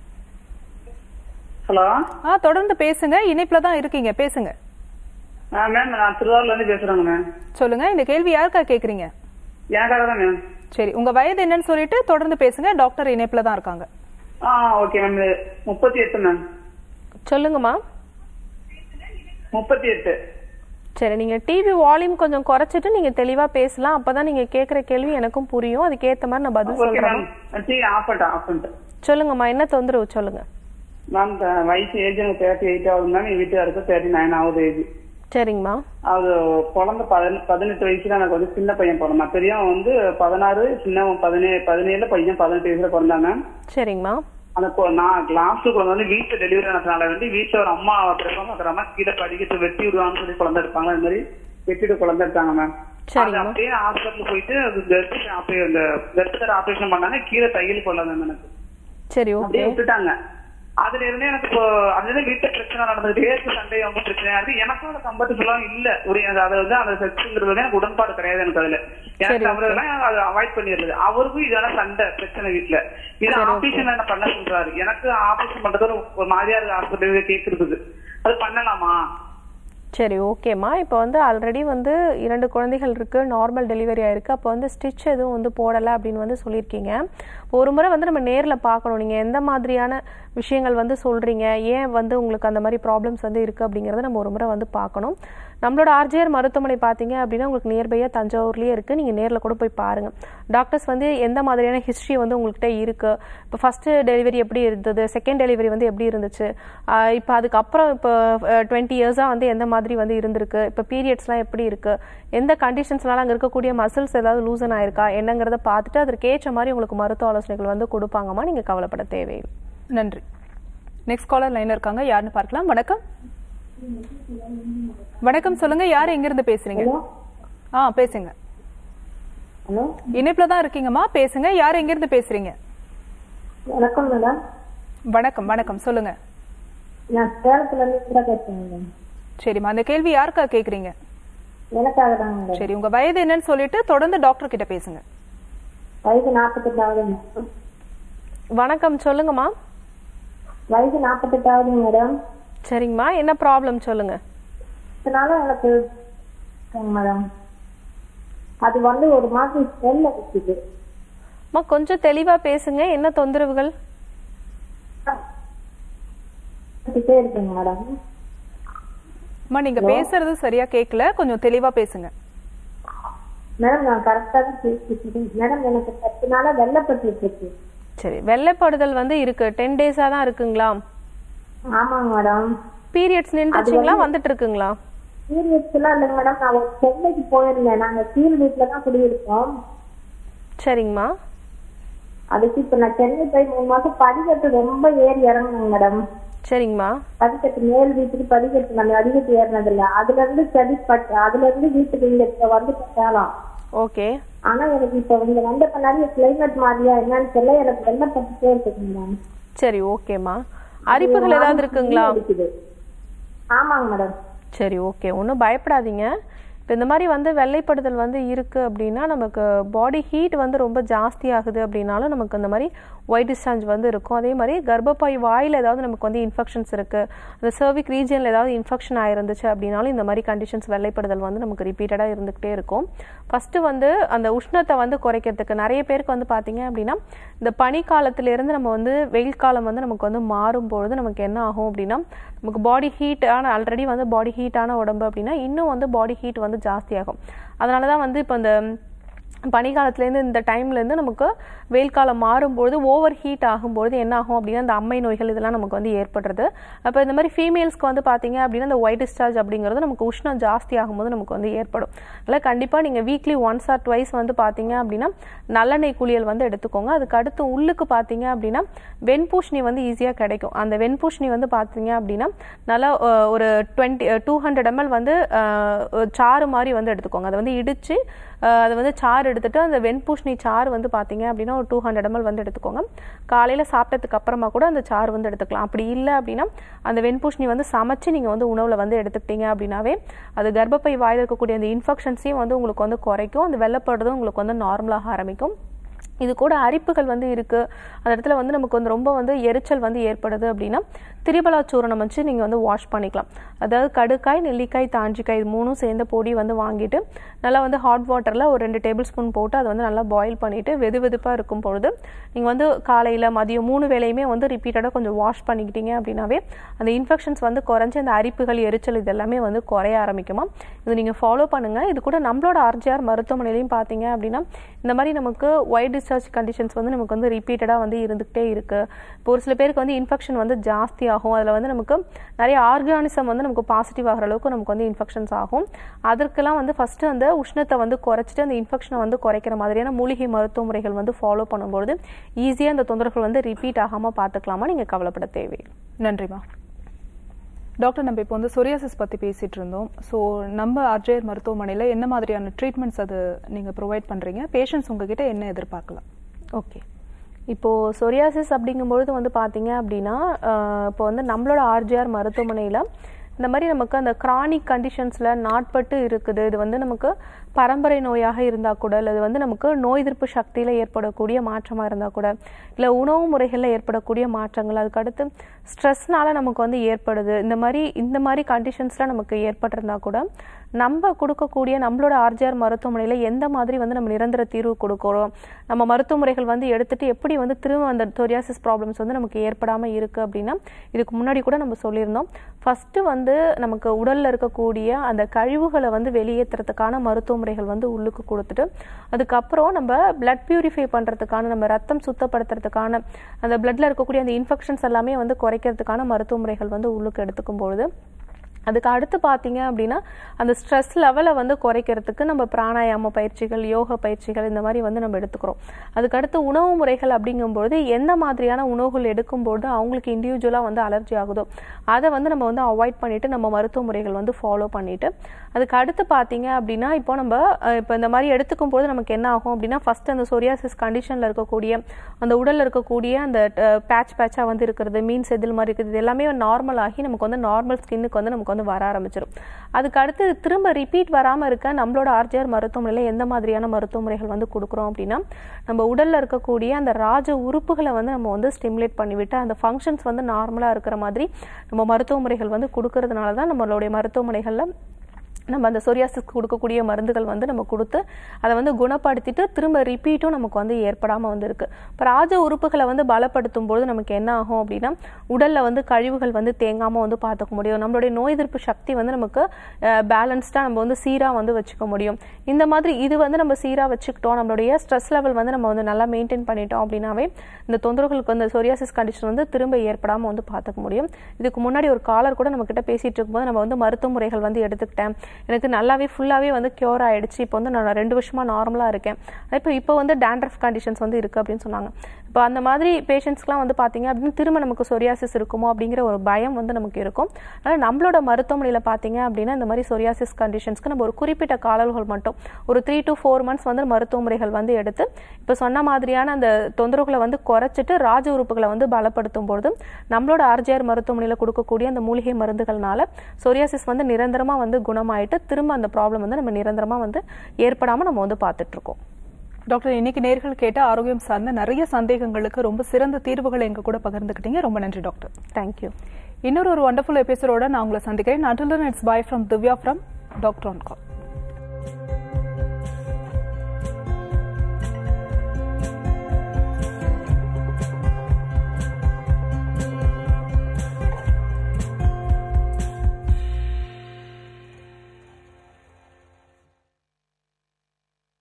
ஹலோ ஆ தொடர்ந்து பேசுங்க இணைப்புல தான் இருக்கீங்க பேசுங்க ஆ மேம் நான் திருவாரூர்ல இருந்து பேசுறேங்க மேம் சொல்லுங்க இந்த கேள்வி யாருக்கா கேக்குறீங்க எனக்காக தான் மேம் சரி உங்க வயது என்னன்னு சொல்லிட்டு தொடர்ந்து பேசுங்க டாக்டர் இணைப்புல தான் இருக்காங்க ஆ ஓகே மேம் முப்பத்தி எட்டு மேம் சொல்லுங்கம்மா முப்பத்தி எட்டு சரி நீங்கள் டிவி வால்யூம் கொஞ்சம் குறைச்சிட்டு நீங்கள் தெளிவாக பேசலாம் அப்போ தான் நீங்கள் கேட்குற கேள்வி எனக்கும் புரியும் அதுக்கேற்ற மாதிரி நான் பதில் ஓகே சொல்கிறேன் மேம் டீ ஆஃப் பண்ணிட்டேன் ஆஃப் பண்ணிட்டேன் சொல்லுங்கம்மா என்ன தொந்தரவு சொல்லுங்கள் மேம் த- வயசு ஏஜ் எனக்கு தேர்ட்டி எயிட் ஆகுது மேம் என் வீட்டுக்காருக்கு தேர்ட்டி நைன் ஆகுது ஏஜ் சரிங்கம்மா அது குழந்தை பதின பதினெட்டு வயசுல எனக்கு வந்து சின்ன பையன் பிறந்தான் பெரியவன் வந்து பதினாறு சின்னவன் பதினேழு பதினேழுல பையன் பதினெட்டு வயசுல பிறந்தான் மேம் சரிங்கம்மா அந்த கொ- நான் லாஸ்ட் குழந்தை வந்து வீட்டுல டெலிவரி ஆனதுனால வந்து வீட்டுல ஒரு அம்மா பிறப்பாங்க அந்த அம்மா கீழே படிக்கிட்டு வெட்டி விடுவாங்கன்னு சொல்லி குழந்தை எடுப்பாங்க அது மாதிரி வெட்டிட்டு குழந்தை எடுத்தாங்க மேம் அது சரிங்கம்மா அப்படியே ஹாஸ்பிட்டல் போயிட்டு அது கர்ப்பிணி ஆபரே- இந்த கர்ப்பத்தர் ஆபரேஷன் பண்ணாங்க கீழே தையல் கொள்ளாங்க எனக்கு சரி ஓகே அப்படியே விட்டுட்டாங்க அதுல இருந்து எனக்கு இப்போ அதுல இருந்து வீட்டுல பிரச்சனை நடந்துகிட்டே இருக்கு சண்டை ரொம்ப பிரச்சனையா இருக்கு எனக்கும் அந்த கம்பர்டபுளா இல்ல ஒரு எனக்கு அது வந்து அந்த செக்ஸ்ங்கிறது வந்து எனக்கு உடன்பாடு கிடையாது எனக்கு அதுல எனக்கு அவரெல்லாம் அதை அவாய்ட் பண்ணிடுறது அவருக்கும் இதெல்லாம் சண்டை பிரச்சனை வீட்டுல இது ஆபரேஷன் என்ன பண்ண சொல்றாரு எனக்கு ஆபரேஷன் பண்றது ஒரு- ஒரு மாதிரியா இருக்கு ஹாஸ்பிட்டல் கேக்குறதுக்கு அது பண்ணலாமா சரி ஓகேம்மா இப்போ வந்து ஆல்ரெடி வந்து இரண்டு குழந்தைகள் இருக்கு நார்மல் டெலிவரி ஆயிருக்கு அப்போ வந்து ஸ்டிச் எதுவும் வந்து போடலை அப்படின்னு வந்து சொல்லியிருக்கீங்க ஒரு முறை வந்து நம்ம நேரில் பார்க்கணும் நீங்கள் எந்த மாதிரியான விஷயங்கள் வந்து சொல்கிறீங்க ஏன் வந்து உங்களுக்கு அந்த மாதிரி ப்ராப்ளம்ஸ் வந்து இருக்குது அப்படிங்கிறத நம்ம ஒரு முறை வந்து பார்க்கணும் நம்மளோட ஆர்ஜிஆர் மருத்துவமனை பார்த்தீங்க அப்படின்னா உங்களுக்கு நியர்பையாக தஞ்சாவூர்லேயே இருக்குது நீங்கள் நேரில் கூட போய் பாருங்கள் டாக்டர்ஸ் வந்து எந்த மாதிரியான ஹிஸ்ட்ரி வந்து உங்கள்கிட்ட இருக்குது இப்போ ஃபஸ்ட்டு டெலிவரி எப்படி இருந்தது செகண்ட் டெலிவரி வந்து எப்படி இருந்துச்சு ஆஹ் இப்போ அதுக்கப்புறம் இப்போ டுவெண்ட்டி இயர்ஸாக வந்து எந்த மாதிரி வந்து இருந்திருக்கு இப்போ பீரியட்ஸ்லாம் எப்படி இருக்குது எந்த கண்டிஷன்ஸ்னால அங்கே இருக்கக்கூடிய மசில்ஸ் ஏதாவது லூசன் ஆயிருக்கா என்னங்கிறத பார்த்துட்டு அதற்கு ஏற்ற மாதிரி உங்களுக்கு மருத்துவ ஆலோசனைகள் வந்து கொடுப்பாங்கம்மா நீங்கள் கவலைப்பட தேவையில்லை நன்றி நெக்ஸ்ட் காலர் லைன்ல இருக்காங்க யாருன்னு பார்க்கலாம் வணக்கம் வணக்கம் சொல்லுங்க யார் எங்க இருந்து பேசுறீங்க ஆ பேசுங்க ஹலோ இணைப்புல தான் இருக்கீங்கம்மா பேசுங்க யார் எங்க இருந்து பேசுறீங்க வணக்கம் மேடம் வணக்கம் வணக்கம் சொல்லுங்க நான் சேலத்துல இருந்து கூட பேசுறேன் மேடம் சரிம்மா அந்த கேள்வி யாருக்கா கேக்குறீங்க எனக்காக தாங்க மேடம் சரி உங்க வயது என்னன்னு சொல்லிட்டு தொடர்ந்து டாக்டர் கிட்ட பேசுங்க வயசு நாற்பத்தெட்டாவது மேடம் வணக்கம் சொல்லுங்கம்மா வயசு நாற்பத்தெட்டாவது மேடம் சரிங்கம்மா என்ன ப்ராப்ளம் சொல்லுங்கள் இதனால எனக்கு இருக்குங்க மேடம் அது வந்து ஒரு மாதிரி ஸ்மெல் அடிக்குது அம்மா கொஞ்சம் தெளிவாக பேசுங்க என்ன தொந்தரவுகள் அடிச்சுட்டே இருக்குங்க மேடம் அம்மா நீங்க பேசுறது சரியா கேட்கல கொஞ்சம் தெளிவா பேசுங்க மேடம் நான் கரெக்டா தான் பேசிட்டு இருக்கேன் மேடம் எனக்கு பத்து நாளா வெள்ளப்பட்டு இருக்கு சரி வெள்ளைப்படுதல் வந்து இருக்கு டென் டேஸாக தான் இருக்குங்களா ஆமாங்க மேடம் பீரியட்ஸ் நின்றுச்சுங்களா வந்துட்டு இருக்குங்களா பீரியட்ஸ் எல்லாம் இல்லைங்க மேடம் நான் ஒரு சென்னைக்கு போயிருந்தேன் நாங்க கீழ் வீட்டுல தான் குடியிருக்கோம் சரிங்கம்மா அதுக்கு இப்ப நான் சென்னை போய் மூணு மாசம் படிக்கட்டு ரொம்ப ஏறி இறங்குங்க மேடம் சரிங்கம்மா படிக்கட்டு மேல் வீட்டுக்கு படிக்கட்டு நம்ம அடிக்கட்டு ஏறினது இல்ல அதுல இருந்து சரி பட்டு அதுல இருந்து வீட்டுக்கு இங்க இப்ப வந்து பட்டாலாம் ஓகே ஆனா எனக்கு இப்ப இங்க வந்த பின்னாடி கிளைமேட் மாதிரியா என்னன்னு தெரியல எனக்கு வெள்ளை பட்டுட்டே இருக்குங்க மேம் சரி ஓகேம்மா அரிப்புகள் ஏதாவது இருக்குங்களா இருக்குது ஆமாங்க மேடம் சரி ஓகே ஒன்றும் பயப்படாதீங்க இப்போ இந்த மாதிரி வந்து வெள்ளைப்படுதல் வந்து இருக்குது அப்படின்னா நமக்கு பாடி ஹீட் வந்து ரொம்ப ஜாஸ்தி ஆகுது அப்படின்னாலும் நமக்கு இந்த மாதிரி ஒயிட் டிஸ்சார்ஜ் வந்து இருக்கும் அதே மாதிரி கர்ப்பப்பை வாயில் ஏதாவது நமக்கு வந்து இன்ஃபெக்ஷன்ஸ் இருக்குது அந்த சர்விக் ரீஜனில் ஏதாவது இன்ஃபெக்ஷன் ஆயிருந்துச்சு அப்படின்னாலும் இந்த மாதிரி கண்டிஷன்ஸ் வெள்ளைப்படுதல் வந்து நமக்கு ரிப்பீட்டடாக இருந்துகிட்டே இருக்கும் ஃபஸ்ட்டு வந்து அந்த உஷ்ணத்தை வந்து குறைக்கிறதுக்கு நிறைய பேருக்கு வந்து பார்த்தீங்க அப்படின்னா இந்த பனிக்காலத்திலேருந்து நம்ம வந்து வெயில் காலம் வந்து நமக்கு வந்து மாறும்பொழுது நமக்கு என்ன ஆகும் அப்படின்னா நமக்கு பாடி ஹீட்டான ஆல்ரெடி வந்து பாடி ஹீட்டான உடம்பு அப்படின்னா இன்னும் வந்து பாடி ஹீட் வந்து ஜாஸ்தியாகும் அதனால தான் வந்து இப்போ இந்த பனிக்காலத்துலேருந்து இந்த டைம்லேருந்து நமக்கு வெயில் காலம் மாறும்பொழுது ஓவர் ஹீட் ஆகும்பொழுது என்ன ஆகும் அப்படின்னா இந்த அம்மை நோய்கள் இதெல்லாம் நமக்கு வந்து ஏற்படுறது அப்போ இந்த மாதிரி ஃபீமேல்ஸ்க்கு வந்து பார்த்தீங்க அப்படின்னா இந்த ஒயிட் டிஸ்சார்ஜ் அப்படிங்கிறது நமக்கு உஷ்ணம் ஜாஸ்தி ஆகும்போது நமக்கு வந்து ஏற்படும் அதனால் கண்டிப்பாக நீங்கள் வீக்லி ஒன்ஸ் ஆர் ட்வைஸ் வந்து பார்த்தீங்க அப்படின்னா நல்லெண்ணெய் குளியல் வந்து எடுத்துக்கோங்க அதுக்கு அடுத்து உள்ளுக்கு பார்த்தீங்க அப்படின்னா வெண்பூஷணி வந்து ஈஸியாக கிடைக்கும் அந்த வெண்பூஷணி வந்து பார்த்தீங்க அப்படின்னா நல்லா அஹ், ஒரு டுவெண்ட்டி டூ ஹண்ட்ரட் எம்எல் வந்து அஹ், ஒரு சாறு மாதிரி வந்து எடுத்துக்கோங்க அதை வந்து இடித்து அதை வந்து சாறு எடுத்துட்டு அந்த வெண்பூஷணி சாறு வந்து பார்த்தீங்க அப்படின்னா ஒரு டூ ஹண்ட்ரட் எம்எல் வந்து எடுத்துக்கோங்க காலையில் சாப்பிட்டதுக்கு அப்புறமா கூட அந்த சாறு வந்து எடுத்துக்கலாம் அப்படி இல்லை அப்படின்னா அந்த வெண்பூஷணி வந்து சமைச்சு நீங்கள் வந்து உணவில் வந்து எடுத்துக்கிட்டீங்க அப்படின்னாவே அது கர்ப்பப்பை வாயில் இருக்கக்கூடிய அந்த இன்ஃபெக்ஷன்ஸையும் வந்து உங்களுக்கு வந்து குறைக்கும் அந்த வெள்ளப்படுறதும் உங்களுக்கு வந்து நார்மலாக ஆரம்பிக்கும் இது கூட அரிப்புகள் வந்து இருக்கு அந்த இடத்துல வந்து நமக்கு வந்து ரொம்ப வந்து எரிச்சல் வந்து ஏற்படுது அப்படின்னா திரிபலா சூரணம் வச்சு நீங்கள் வந்து வாஷ் பண்ணிக்கலாம் அதாவது கடுக்காய் நெல்லிக்காய் தாஞ்சிக்காய் இது மூணும் சேர்ந்த பொடி வந்து வாங்கிட்டு நல்லா வந்து ஹாட் வாட்டரில் ஒரு ரெண்டு டேபிள் ஸ்பூன் போட்டு அதை வந்து நல்லா பாயில் பண்ணிவிட்டு வெது வெதுப்பாக இருக்கும் பொழுது நீங்கள் வந்து காலையில் மதியம் மூணு வேளையுமே வந்து ரிப்பீட்டடாக கொஞ்சம் வாஷ் பண்ணிக்கிட்டீங்க அப்படின்னாவே அந்த இன்ஃபெக்ஷன்ஸ் வந்து குறைஞ்சி அந்த அரிப்புகள் எரிச்சல் இது எல்லாமே வந்து குறைய ஆரம்பிக்குமா இது நீங்கள் ஃபாலோ பண்ணுங்கள் இது கூட நம்மளோட ஆர்ஜிஆர் மருத்துவமனையிலையும் பார்த்தீங்க அப்படின்னா இந்த மாதிரி நமக்கு ஒயிட் டிஸ்சார்ஜ் கண்டிஷன்ஸ் வந்து நமக்கு வந்து ரிப்பீட்டடாக வந்து இருந்துகிட்டே இருக்குது இப்போ ஒரு சில பேருக்கு வந்து இன்ஃபெக்ஷன் வந்து ஜாஸ்தி ஆகும் அதில் வந்து நமக்கு நிறைய ஆர்கானிசம் வந்து நமக்கு பாசிட்டிவ் ஆகிற அளவுக்கு நமக்கு வந்து இன்ஃபெக்ஷன்ஸ் ஆகும் அதற்கெல்லாம் வந்து ஃபஸ்ட்டு அந்த உஷ்ணத்தை வந்து குறைச்சிட்டு அந்த இன்ஃபெக்ஷனை வந்து குறைக்கிற மாதிரியான மூலிகை மருத்துவ முறைகள் வந்து ஃபாலோ பண்ணும்பொழுது ஈஸியாக அந்த தொந்தரவுகள் வந்து ரிப்பீட் ஆகாமல் பார்த்துக்கலாமா நீங்கள் கவலைப்பட தேவையில்லை நன்றிம்மா டாக்டர் நம்ம இப்போ வந்து சொரியாசிஸ் பற்றி பேசிட்டு இருந்தோம் ஸோ நம்ம அர்ஜயர் மருத்துவமனையில் என்ன மாதிரியான ட்ரீட்மெண்ட்ஸ் அது நீங்கள் ப்ரொவைட் பண்ணுறீங்க பேஷண்ட்ஸ் உங்ககிட்ட என்ன எதிர்பார்க்கலாம் ஓகே இப்போது சொரியாசிஸ் அப்படிங்கும்பொழுது வந்து பார்த்தீங்க அப்படின்னா ஆஹ் இப்போ வந்து நம்மளோட ஆர்ஜிஆர் மருத்துவமனையில் இந்த மாதிரி நமக்கு அந்த கிரானிக் கண்டிஷன்ஸில் நாட்பட்டு இருக்குது இது வந்து நமக்கு பரம்பரை நோயாக இருந்தால் கூட இல்லை இது வந்து நமக்கு நோய் எதிர்ப்பு சக்தியில் ஏற்படக்கூடிய மாற்றமாக இருந்தால் கூட இல்லை உணவு முறைகளில் ஏற்படக்கூடிய மாற்றங்கள் அதுக்கடுத்து ஸ்ட்ரெஸ்னால நமக்கு வந்து ஏற்படுது இந்த மாதிரி இந்த மாதிரி கண்டிஷன்ஸில் நமக்கு ஏற்பட்டிருந்தா கூட நம்ம கொடுக்கக்கூடிய நம்மளோட ஆர்ஜிஆர் மருத்துவமனையில் எந்த மாதிரி வந்து நம்ம நிரந்தர தீர்வு கொடுக்குறோம் நம்ம மருத்துவ முறைகள் வந்து எடுத்துட்டு எப்படி வந்து திரும்ப அந்த சொரியாசிஸ் ப்ராப்ளம்ஸ் வந்து நமக்கு ஏற்படாமல் இருக்குது அப்படின்னா இதுக்கு முன்னாடி கூட நம்ம சொல்லியிருந்தோம் ஃபஸ்ட்டு வந்து நமக்கு உடலில் இருக்கக்கூடிய அந்த கழிவுகளை வந்து வெளியேற்றுறதுக்கான மருத்துவ முறைகள் வந்து உள்ளுக்கு கொடுத்துட்டு அதுக்கப்புறம் நம்ம பிளட் பியூரிஃபை பண்ணுறதுக்கான நம்ம ரத்தம் சுத்தப்படுத்துறதுக்கான அந்த பிளட்ல இருக்கக்கூடிய அந்த இன்ஃபெக்ஷன்ஸ் எல்லாமே வந்து குறைக்கிறதுக்கான மருத்துவ முறைகள் வந்து உள்ளுக்கு எடுத்துக்கும் பொழுது அதுக்கு அடுத்து பார்த்தீங்க அப்படின்னா அந்த ஸ்ட்ரெஸ் லெவலை வந்து குறைக்கிறதுக்கு நம்ம பிராணாயாம பயிற்சிகள் யோக பயிற்சிகள் இந்த மாதிரி வந்து நம்ம எடுத்துக்கிறோம் அதுக்கு அடுத்து உணவு முறைகள் அப்படிங்கும்பொழுது எந்த மாதிரியான உணவுகள் எடுக்கும்போது அவங்களுக்கு இண்டிவிஜுவலாக வந்து அலர்ஜி ஆகுதோ அதை வந்து நம்ம வந்து அவாய்ட் பண்ணிட்டு நம்ம மருத்துவ முறைகள் வந்து ஃபாலோ பண்ணிட்டு அதுக்கு அடுத்து பார்த்தீங்க அப்படின்னா இப்போ நம்ம அஹ், இப்போ இந்த மாதிரி எடுத்துக்கும் போது நமக்கு என்ன ஆகும் அப்படின்னா ஃபர்ஸ்ட் அந்த சொரியாசிஸ் கண்டிஷனில் இருக்கக்கூடிய அந்த உடலில் இருக்கக்கூடிய அந்த பேட்ச் பேட்சாக வந்து இருக்கிறது மீன் செதில் மாதிரி இருக்குது இது எல்லாமே நார்மல் ஆகி நமக்கு வந்து நார்மல் ஸ்கின்னுக்கு வந்து நமக்கு வந்து வர ஆரம்பிச்சிடும் அதுக்கு அடுத்து திரும்ப ரிப்பீட் வராமல் இருக்க நம்மளோட ஆர்ஜிஆர் மருத்துவமனையில் எந்த மாதிரியான மருத்துவ முறைகள் வந்து கொடுக்குறோம் அப்படின்னா நம்ம உடலில் இருக்கக்கூடிய அந்த ராஜ உறுப்புகளை வந்து நம்ம வந்து ஸ்டிமுலேட் பண்ணிவிட்டு அந்த ஃபங்க்ஷன்ஸ் வந்து நார்மலாக இருக்கிற மாதிரி நம்ம மருத்துவ முறைகள் வந்து கொடுக்கறதுனால தான் நம்மளுடைய மருத்துவமனைகளில் நம்ம அந்த சொரியாசிஸ் கொடுக்கக்கூடிய மருந்துகள் வந்து நம்ம கொடுத்து அதை வந்து குணப்படுத்திட்டு திரும்ப ரிப்பீட்டும் நமக்கு வந்து ஏற்படாமல் வந்து இருக்கு இப்போ ராஜ உறுப்புகளை வந்து பலப்படுத்தும் பொழுது நமக்கு என்ன ஆகும் அப்படின்னா உடல்ல வந்து கழிவுகள் வந்து தேங்காமல் வந்து பார்த்துக்க முடியும் நம்மளுடைய நோய் எதிர்ப்பு சக்தி வந்து நமக்கு பேலன்ஸ்டாக நம்ம வந்து சீராக வந்து வச்சுக்க முடியும் இந்த மாதிரி இது வந்து நம்ம சீராக வச்சுக்கிட்டோம் நம்மளுடைய ஸ்ட்ரெஸ் லெவல் வந்து நம்ம வந்து நல்லா மெயின்டைன் பண்ணிட்டோம் அப்படின்னாவே இந்த தொந்தரவுகளுக்கு வந்து சொரியாசிஸ் கண்டிஷன் வந்து திரும்ப ஏற்படாமல் வந்து பார்த்துக்க முடியும் இதுக்கு முன்னாடி ஒரு காலர் கூட நம்ம கிட்ட பேசிட்டு இருக்கும்போது நம்ம வந்து மருத்துவ முறைகள் வந்து எடுத்துக்கிட்டேன் எனக்கு நல்லாவே ஃபுல்லாகவே வந்து க்யூர் ஆயிடுச்சு இப்போ வந்து நான் ரெண்டு வருஷமா நார்மலாக இருக்கேன் இப்போ இப்போ வந்து டேண்ட்ரஃப் கண்டிஷன்ஸ் வந்து இருக்கு அப்படின்னு சொன்னாங்க இப்போ அந்த மாதிரி பேஷண்ட்ஸ்க்குலாம் வந்து பார்த்தீங்க அப்படின்னு திரும்ப நமக்கு சொரியாசிஸ் இருக்குமோ அப்படிங்கிற ஒரு பயம் வந்து நமக்கு இருக்கும் அதனால் நம்மளோட மருத்துவமனையில் பார்த்தீங்க அப்படின்னா இந்த மாதிரி சொரியாசிஸ் கண்டிஷன்ஸ்க்கு நம்ம ஒரு குறிப்பிட்ட காலங்கள் மட்டும் ஒரு த்ரீ டு ஃபோர் மந்த்ஸ் வந்து மருத்துவ முறைகள் வந்து எடுத்து இப்போ சொன்ன மாதிரியான அந்த தொந்தரவுகளை வந்து குறைச்சிட்டு ராஜ உறுப்புகளை வந்து பலப்படுத்தும் பொழுது நம்மளோட ஆர்ஜிஆர் மருத்துவமனையில் கொடுக்கக்கூடிய அந்த மூலிகை மருந்துகள்னால சொரியாசிஸ் வந்து நிரந்தரமாக வந்து குணமாயிட்டு திரும்ப அந்த ப்ராப்ளம் வந்து நம்ம நிரந்தரமாக வந்து ஏற்படாமல் நம்ம வந்து பார்த்துட்டு இருக்கோம் டாக்டர் இன்னைக்கு நேர்கள் கேட்ட ஆரோக்கியம் சார்ந்த நிறைய சந்தேகங்களுக்கு ரொம்ப சிறந்த தீர்வுகளை எங்க கூட பகிர்ந்துக்கிட்டீங்க ரொம்ப நன்றி டாக்டர் தேங்க்யூ இன்னொரு ஒரு வண்டர்ஃபுல் எபிசோடோட நான் உங்களை சந்திக்கிறேன் until it's bye from Divya from doctor on call